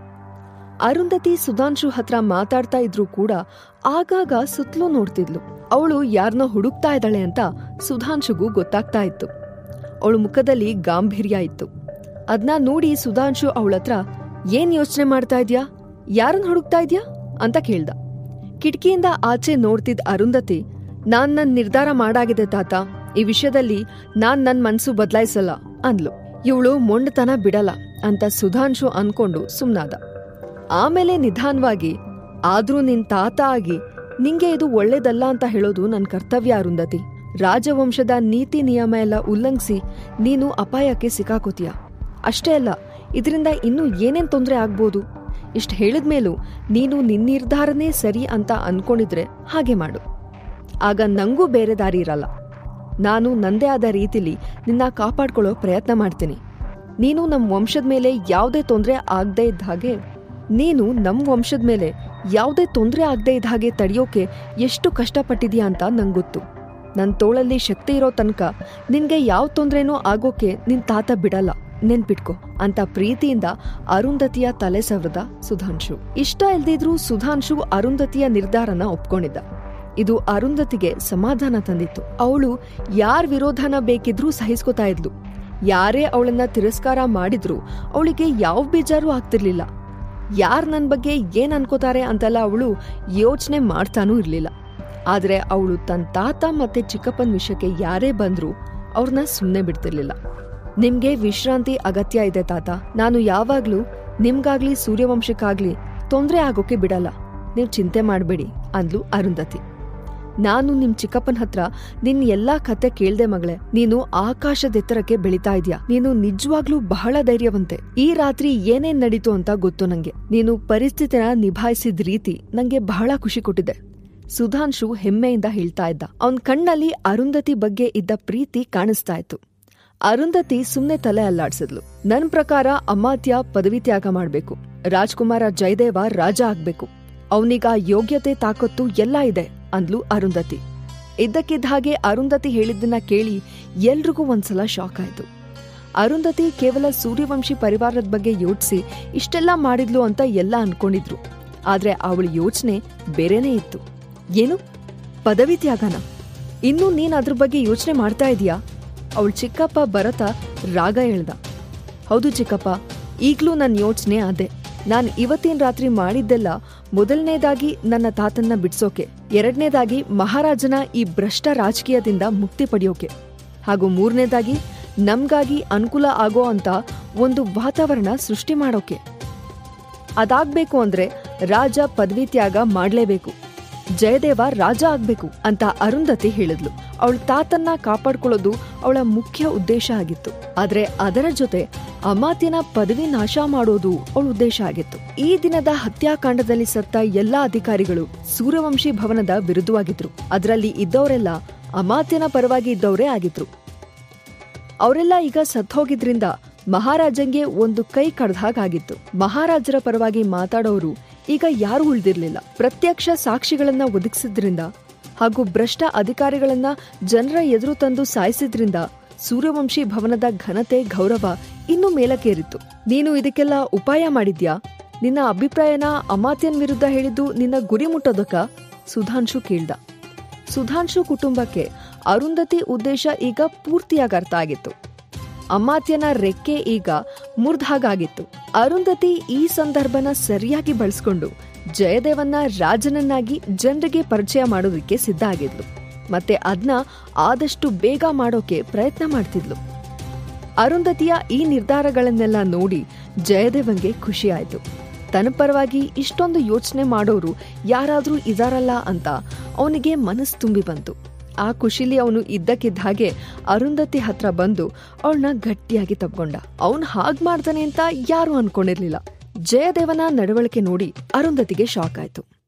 ಅರುಂಧತಿ ಸುಧಾಂಶು ಹತ್ರ ಮಾತಾಡ್ತಾ ಇದ್ರೂ ಕೂಡ ಆಗಾಗ ಸುತ್ತಲೂ ನೋಡ್ತಿದ್ಲು ಅವಳು ಯಾರನ್ನ ಹುಡುಕ್ತಾ ಇದ್ದಾಳೆ ಅಂತ ಸುಧಾಂಶುಗೂ ಗೊತ್ತಾಗ್ತಾ ಇತ್ತು ಅವಳ ಮುಖದಲ್ಲಿ ಗಾಂಭೀರ್ಯ ಇತ್ತು ಅದ್ನ ನೋಡಿ ಸುಧಾಂಶು ಅವಳತ್ರ ಏನ್ ಯೋಚನೆ ಮಾಡ್ತಾ ಇದ್ಯಾ ಯಾರನ್ನ ಹುಡುಕ್ತಾ ಇದ್ಯಾ ಅಂತ ಕೇಳ್ದ ಕಿಟಕಿಯಿಂದ ಆಚೆ ನೋಡ್ತಿದ್ ಅರುಂಧತಿ ನಾನ್ ನನ್ ನಿರ್ಧಾರ ಮಾಡಾಗಿದೆ ತಾತ ಈ ವಿಷಯದಲ್ಲಿ ನಾನ್ ನನ್ ಮನ್ಸು ಬದಲಾಯಿಸಲ್ಲ ಅಂದ್ಲು ಇವಳು ಮೊಂಡತನ ಬಿಡಲ್ಲ ಅಂತ ಸುಧಾಂಶು ಅನ್ಕೊಂಡು ಸುಮ್ನಾದ ಆಮೇಲೆ ನಿಧಾನವಾಗಿ ಆದ್ರೂ ನಿನ್ ತಾತ ಆಗಿ ನಿಂಗೆ ಇದು ಒಳ್ಳೇದಲ್ಲ ಅಂತ ಹೇಳೋದು ನನ್ ಕರ್ತವ್ಯ ಅರುಂಧತಿ ರಾಜವಂಶದ ನೀತಿ ನಿಯಮ ಎಲ್ಲ ಉಲ್ಲಂಘಿಸಿ ನೀನು ಅಪಾಯಕ್ಕೆ ಸಿಕ್ಕಾಕೋತೀಯ ಅಷ್ಟೇ ಅಲ್ಲ ಇದರಿಂದ ಇನ್ನೂ ಏನೇನ್ ತೊಂದ್ರೆ ಆಗ್ಬೋದು ಇಷ್ಟ ಹೇಳಿದ್ಮೇಲೂ ನೀನು ನಿನ್ ನಿರ್ಧಾರನೇ ಸರಿ ಅಂತ ಅನ್ಕೊಂಡಿದ್ರೆ ಹಾಗೆ ಮಾಡು ಆಗ ನಂಗೂ ಬೇರೆ ದಾರಿ ಇರಲ್ಲ ನಾನು ನಂದೇ ಆದ ರೀತಿಲಿ ನಿನ್ನ ಕಾಪಾಡ್ಕೊಳ್ಳೋ ಪ್ರಯತ್ನ ಮಾಡ್ತೀನಿ ನೀನು ನಮ್ಮ ವಂಶದ ಮೇಲೆ ಯಾವುದೇ ತೊಂದರೆ ಆಗದೆ ಇದ್ದ ಹಾಗೆ ನೀನು ನಮ್ಮ ವಂಶದ ಮೇಲೆ ಯಾವುದೇ ತೊಂದರೆ ಆಗದೆ ಇದ್ದ ಹಾಗೆ ತಡೆಯೋಕೆ ಎಷ್ಟು ಕಷ್ಟಪಟ್ಟಿದ್ಯಾ ಅಂತ ನಂಗೆ ಗೊತ್ತು ನನ್ನ ತೋಳಲ್ಲಿ ಶಕ್ತಿ ಇರೋ ತನಕ ನಿನ್ಗೆ ಯಾವ ತೊಂದ್ರೆನೂ ಆಗೋಕೆ ನಿನ್ ತಾತ ಬಿಡಲ್ಲ ನೆನ್ಪಿಟ್ಕೊ ಅಂತ ಪ್ರೀತಿಯಿಂದ ಅರುಂಧತಿಯ ತಲೆ ಸವರದ ಸುಧಾಂಶು ಇಷ್ಟ ಇಲ್ದಿದ್ರೂ ಸುಧಾಂಶು ಅರುಂಧತಿಯ ನಿರ್ಧಾರನ ಒಪ್ಕೊಂಡಿದ್ದ ಇದು ಅರುಂಧತಿಗೆ ಸಮಾಧಾನ ತಂದಿತ್ತು ಅವಳು ಯಾರ್ ವಿರೋಧನ ಬೇಕಿದ್ರೂ ಸಹಿಸ್ಕೊತಾ ಇದ್ಲು ಯಾರೇ ಅವಳನ್ನ ತಿರಸ್ಕಾರ ಮಾಡಿದ್ರು ಅವಳಿಗೆ ಯಾವ ಬೇಜಾರು ಆಗ್ತಿರ್ಲಿಲ್ಲ ಯಾರ್ ನನ್ ಬಗ್ಗೆ ಏನ್ ಅನ್ಕೋತಾರೆ ಅಂತೆಲ್ಲ ಅವಳು ಯೋಚನೆ ಮಾಡ್ತಾನೂ ಇರ್ಲಿಲ್ಲ ಆದ್ರೆ ಅವಳು ತನ್ನ ತಾತ ಮತ್ತೆ ಚಿಕ್ಕಪ್ಪನ ವಿಷಯಕ್ಕೆ ಯಾರೇ ಬಂದ್ರು ಅವ್ರನ್ನ ಸುಮ್ಮನೆ ಬಿಡ್ತಿರ್ಲಿಲ್ಲ ನಿಮ್ಗೆ ವಿಶ್ರಾಂತಿ ಅಗತ್ಯ ಇದೆ ತಾತ ನಾನು ಯಾವಾಗ್ಲೂ ನಿಮ್ಗಾಗ್ಲಿ ಸೂರ್ಯವಂಶಕ್ಕಾಗ್ಲಿ ತೊಂದ್ರೆ ಆಗೋಕೆ ಬಿಡಲ್ಲ ನೀವು ಚಿಂತೆ ಮಾಡಬೇಡಿ ಅಂದ್ಲು ಅರುಂಧತಿ ನಾನು ನಿಮ್ ಚಿಕ್ಕಪ್ಪನ ಹತ್ರ ನಿನ್ ಎಲ್ಲಾ ಕತೆ ಕೇಳ್ದೆ ಮಗಳೇ ನೀನು ಆಕಾಶದೆತ್ತರಕ್ಕೆ ಬೆಳಿತಾ ಇದ್ಯಾ ನೀನು ನಿಜವಾಗ್ಲೂ ಬಹಳ ಧೈರ್ಯವಂತೆ ಈ ರಾತ್ರಿ ಏನೇನ್ ನಡೀತು ಅಂತ ಗೊತ್ತು ನಂಗೆ ನೀನು ಪರಿಸ್ಥಿತಿನ ನಿಭಾಯಿಸಿದ ರೀತಿ ನಂಗೆ ಬಹಳ ಖುಷಿ ಕೊಟ್ಟಿದೆ ಸುಧಾಂಶು ಹೆಮ್ಮೆಯಿಂದ ಹೇಳ್ತಾ ಇದ್ದ ಅವನ್ ಕಣ್ಣಲ್ಲಿ ಅರುಂಧತಿ ಬಗ್ಗೆ ಇದ್ದ ಪ್ರೀತಿ ಕಾಣಿಸ್ತಾ ಇತ್ತು ಅರುಂಧತಿ ಸುಮ್ನೆ ತಲೆ ಅಲ್ಲಾಡ್ಸಿದ್ಲು ನನ್ ಪ್ರಕಾರ ಅಮಾತ್ಯ ಪದವಿ ತ್ಯಾಗ ಮಾಡ್ಬೇಕು ರಾಜ್ಕುಮಾರ ಜಯದೇವ ರಾಜ ಆಗ್ಬೇಕು ಅವನಿಗ ಯೋಗ್ಯತೆ ತಾಕತ್ತು ಎಲ್ಲ ಇದೆ ಅಂದ್ಲು ಅರುಂಧತಿ ಇದ್ದಕ್ಕಿದ್ದ ಹಾಗೆ ಅರುಂಧತಿ ಹೇಳಿದ್ದನ್ನ ಕೇಳಿ ಎಲ್ರಿಗೂ ಒಂದ್ಸಲ ಶಾಕ್ ಆಯ್ತು ಅರುಂಧತಿ ಕೇವಲ ಸೂರ್ಯವಂಶಿ ಪರಿವಾರದ ಬಗ್ಗೆ ಯೋಚಿಸಿ ಇಷ್ಟೆಲ್ಲ ಮಾಡಿದ್ಲು ಅಂತ ಎಲ್ಲ ಅನ್ಕೊಂಡಿದ್ರು ಆದ್ರೆ ಅವಳ ಯೋಚನೆ ಬೇರೆನೇ ಇತ್ತು ಏನು ಪದವಿ ತ್ಯಾಗನ ಇನ್ನು ನೀನ್ ಅದ್ರ ಬಗ್ಗೆ ಯೋಚನೆ ಮಾಡ್ತಾ ಇದೀಯಾ ಅವಳ ಚಿಕ್ಕಪ್ಪ ಭರತ ರಾಗ ಹೇಳ್ದ ಹೌದು ಚಿಕ್ಕಪ್ಪ ಈಗ್ಲೂ ನನ್ನ ಯೋಚನೆ ಅದೇ ನಾನ್ ಇವತ್ತಿನ ರಾತ್ರಿ ಮಾಡಿದ್ದೆಲ್ಲ ಮೊದಲನೇದಾಗಿ ನನ್ನ ತಾತನ್ನ ಬಿಡ್ಸೋಕೆ ಎರಡನೇದಾಗಿ ಮಹಾರಾಜನ ಈ ಭ್ರಷ್ಟ ರಾಜಕೀಯದಿಂದ ಮುಕ್ತಿ ಪಡೆಯೋಕೆ ಹಾಗೂ ಮೂರನೇದಾಗಿ ನಮ್ಗಾಗಿ ಅನುಕೂಲ ಆಗೋ ಅಂತ ಒಂದು ವಾತಾವರಣ ಸೃಷ್ಟಿ ಮಾಡೋಕೆ ಅದಾಗ್ಬೇಕು ಅಂದ್ರೆ ರಾಜ ಪದವಿ ತ್ಯಾಗ ಮಾಡ್ಲೇಬೇಕು ಜಯದೇವ ರಾಜ ಆಗ್ಬೇಕು ಅಂತ ಅರುಂಧತಿ ಹೇಳಿದ್ಲು ಅವಳ ತಾತನ್ನ ಕಾಪಾಡ್ಕೊಳ್ಳೋದು ಅವಳ ಮುಖ್ಯ ಉದ್ದೇಶ ಆಗಿತ್ತು ಆದ್ರೆ ಅದರ ಜೊತೆ ಅಮಾತ್ಯನ ಪದವಿ ನಾಶ ಮಾಡೋದು ಅವಳ ಉದ್ದೇಶ ಆಗಿತ್ತು ಈ ದಿನದ ಹತ್ಯಾಕಾಂಡದಲ್ಲಿ ಸತ್ತ ಎಲ್ಲಾ ಅಧಿಕಾರಿಗಳು ಸೂರ್ಯವಂಶಿ ಭವನದ ವಿರುದ್ಧವಾಗಿದ್ರು ಅದರಲ್ಲಿ ಇದ್ದವರೆಲ್ಲ ಅಮಾತ್ಯನ ಪರವಾಗಿ ಇದ್ದವರೇ ಆಗಿದ್ರು ಅವರೆಲ್ಲ ಈಗ ಸತ್ತೋಗಿದ್ರಿಂದ ಮಹಾರಾಜಂಗೆ ಒಂದು ಕೈ ಕಡ್ದಾಗಿತ್ತು ಮಹಾರಾಜರ ಪರವಾಗಿ ಮಾತಾಡೋರು ಈಗ ಯಾರೂ ಉಳಿದಿರ್ಲಿಲ್ಲ ಪ್ರತ್ಯಕ್ಷ ಸಾಕ್ಷಿಗಳನ್ನ ಒದಗಿಸಿದ್ರಿಂದ ಹಾಗೂ ಭ್ರಷ್ಟ ಅಧಿಕಾರಿಗಳನ್ನ ಜನರ ಎದುರು ತಂದು ಸಾಯಿಸಿದ್ರಿಂದ ಸೂರ್ಯವಂಶಿ ಭವನದ ಘನತೆ ಗೌರವ ಇನ್ನೂ ಮೇಲಕ್ಕೇರಿತ್ತು ನೀನು ಇದಕ್ಕೆಲ್ಲ ಉಪಾಯ ಮಾಡಿದ್ಯಾ ನಿನ್ನ ಅಭಿಪ್ರಾಯನ ಅಮಾತ್ಯನ್ ವಿರುದ್ಧ ಹೇಳಿದ್ದು ನಿನ್ನ ಗುರಿ ಮುಟ್ಟೋದಕ್ಕ ಸುಧಾಂಶು ಕೇಳ್ದ ಸುಧಾಂಶು ಕುಟುಂಬಕ್ಕೆ ಅರುಂಧತಿ ಉದ್ದೇಶ ಈಗ ಪೂರ್ತಿಯಾಗಿ ಅರ್ಥ ಆಗಿತ್ತು ಅಮಾತ್ಯನ ರೆಕ್ಕೆ ಈಗ ಮುರ್ದ್ಹಾಗಾಗಿತ್ತು ಅರುಂಧತಿ ಈ ಸಂದರ್ಭನ ಸರಿಯಾಗಿ ಬಳಸ್ಕೊಂಡು ಜಯದೇವನ್ನ ರಾಜನನ್ನಾಗಿ ಜನರಿಗೆ ಪರಿಚಯ ಮಾಡೋದಕ್ಕೆ ಸಿದ್ಧ ಆಗಿದ್ಲು ಮತ್ತೆ ಅದನ್ನ ಆದಷ್ಟು ಬೇಗ ಮಾಡೋಕೆ ಪ್ರಯತ್ನ ಮಾಡ್ತಿದ್ಲು ಅರುಂಧತಿಯ ಈ ನಿರ್ಧಾರಗಳನ್ನೆಲ್ಲ ನೋಡಿ ಜಯದೇವನ್ಗೆ ಖುಷಿ ಆಯ್ತು ತನ್ನ ಪರವಾಗಿ ಇಷ್ಟೊಂದು ಯೋಚನೆ ಮಾಡೋರು ಯಾರಾದ್ರೂ ಇದಾರಲ್ಲ ಅಂತ ಅವನಿಗೆ ಮನಸ್ಸು ತುಂಬಿ ಬಂತು ಆ ಖುಷಿಲಿ ಅವನು ಇದ್ದಕ್ಕಿದ್ದ ಹಾಗೆ ಅರುಂಧತಿ ಹತ್ರ ಬಂದು ಅವಳನ್ನ ಗಟ್ಟಿಯಾಗಿ ತಬ್ಕೊಂಡ ಅವನ್ ಹಾಗ್ ಮಾಡ್ತಾನೆ ಅಂತ ಯಾರು ಅನ್ಕೊಂಡಿರ್ಲಿಲ್ಲ ಜಯದೇವನ ನಡವಳಿಕೆ ನೋಡಿ ಅರುಂಧತಿಗೆ ಶಾಕ್ ಆಯ್ತು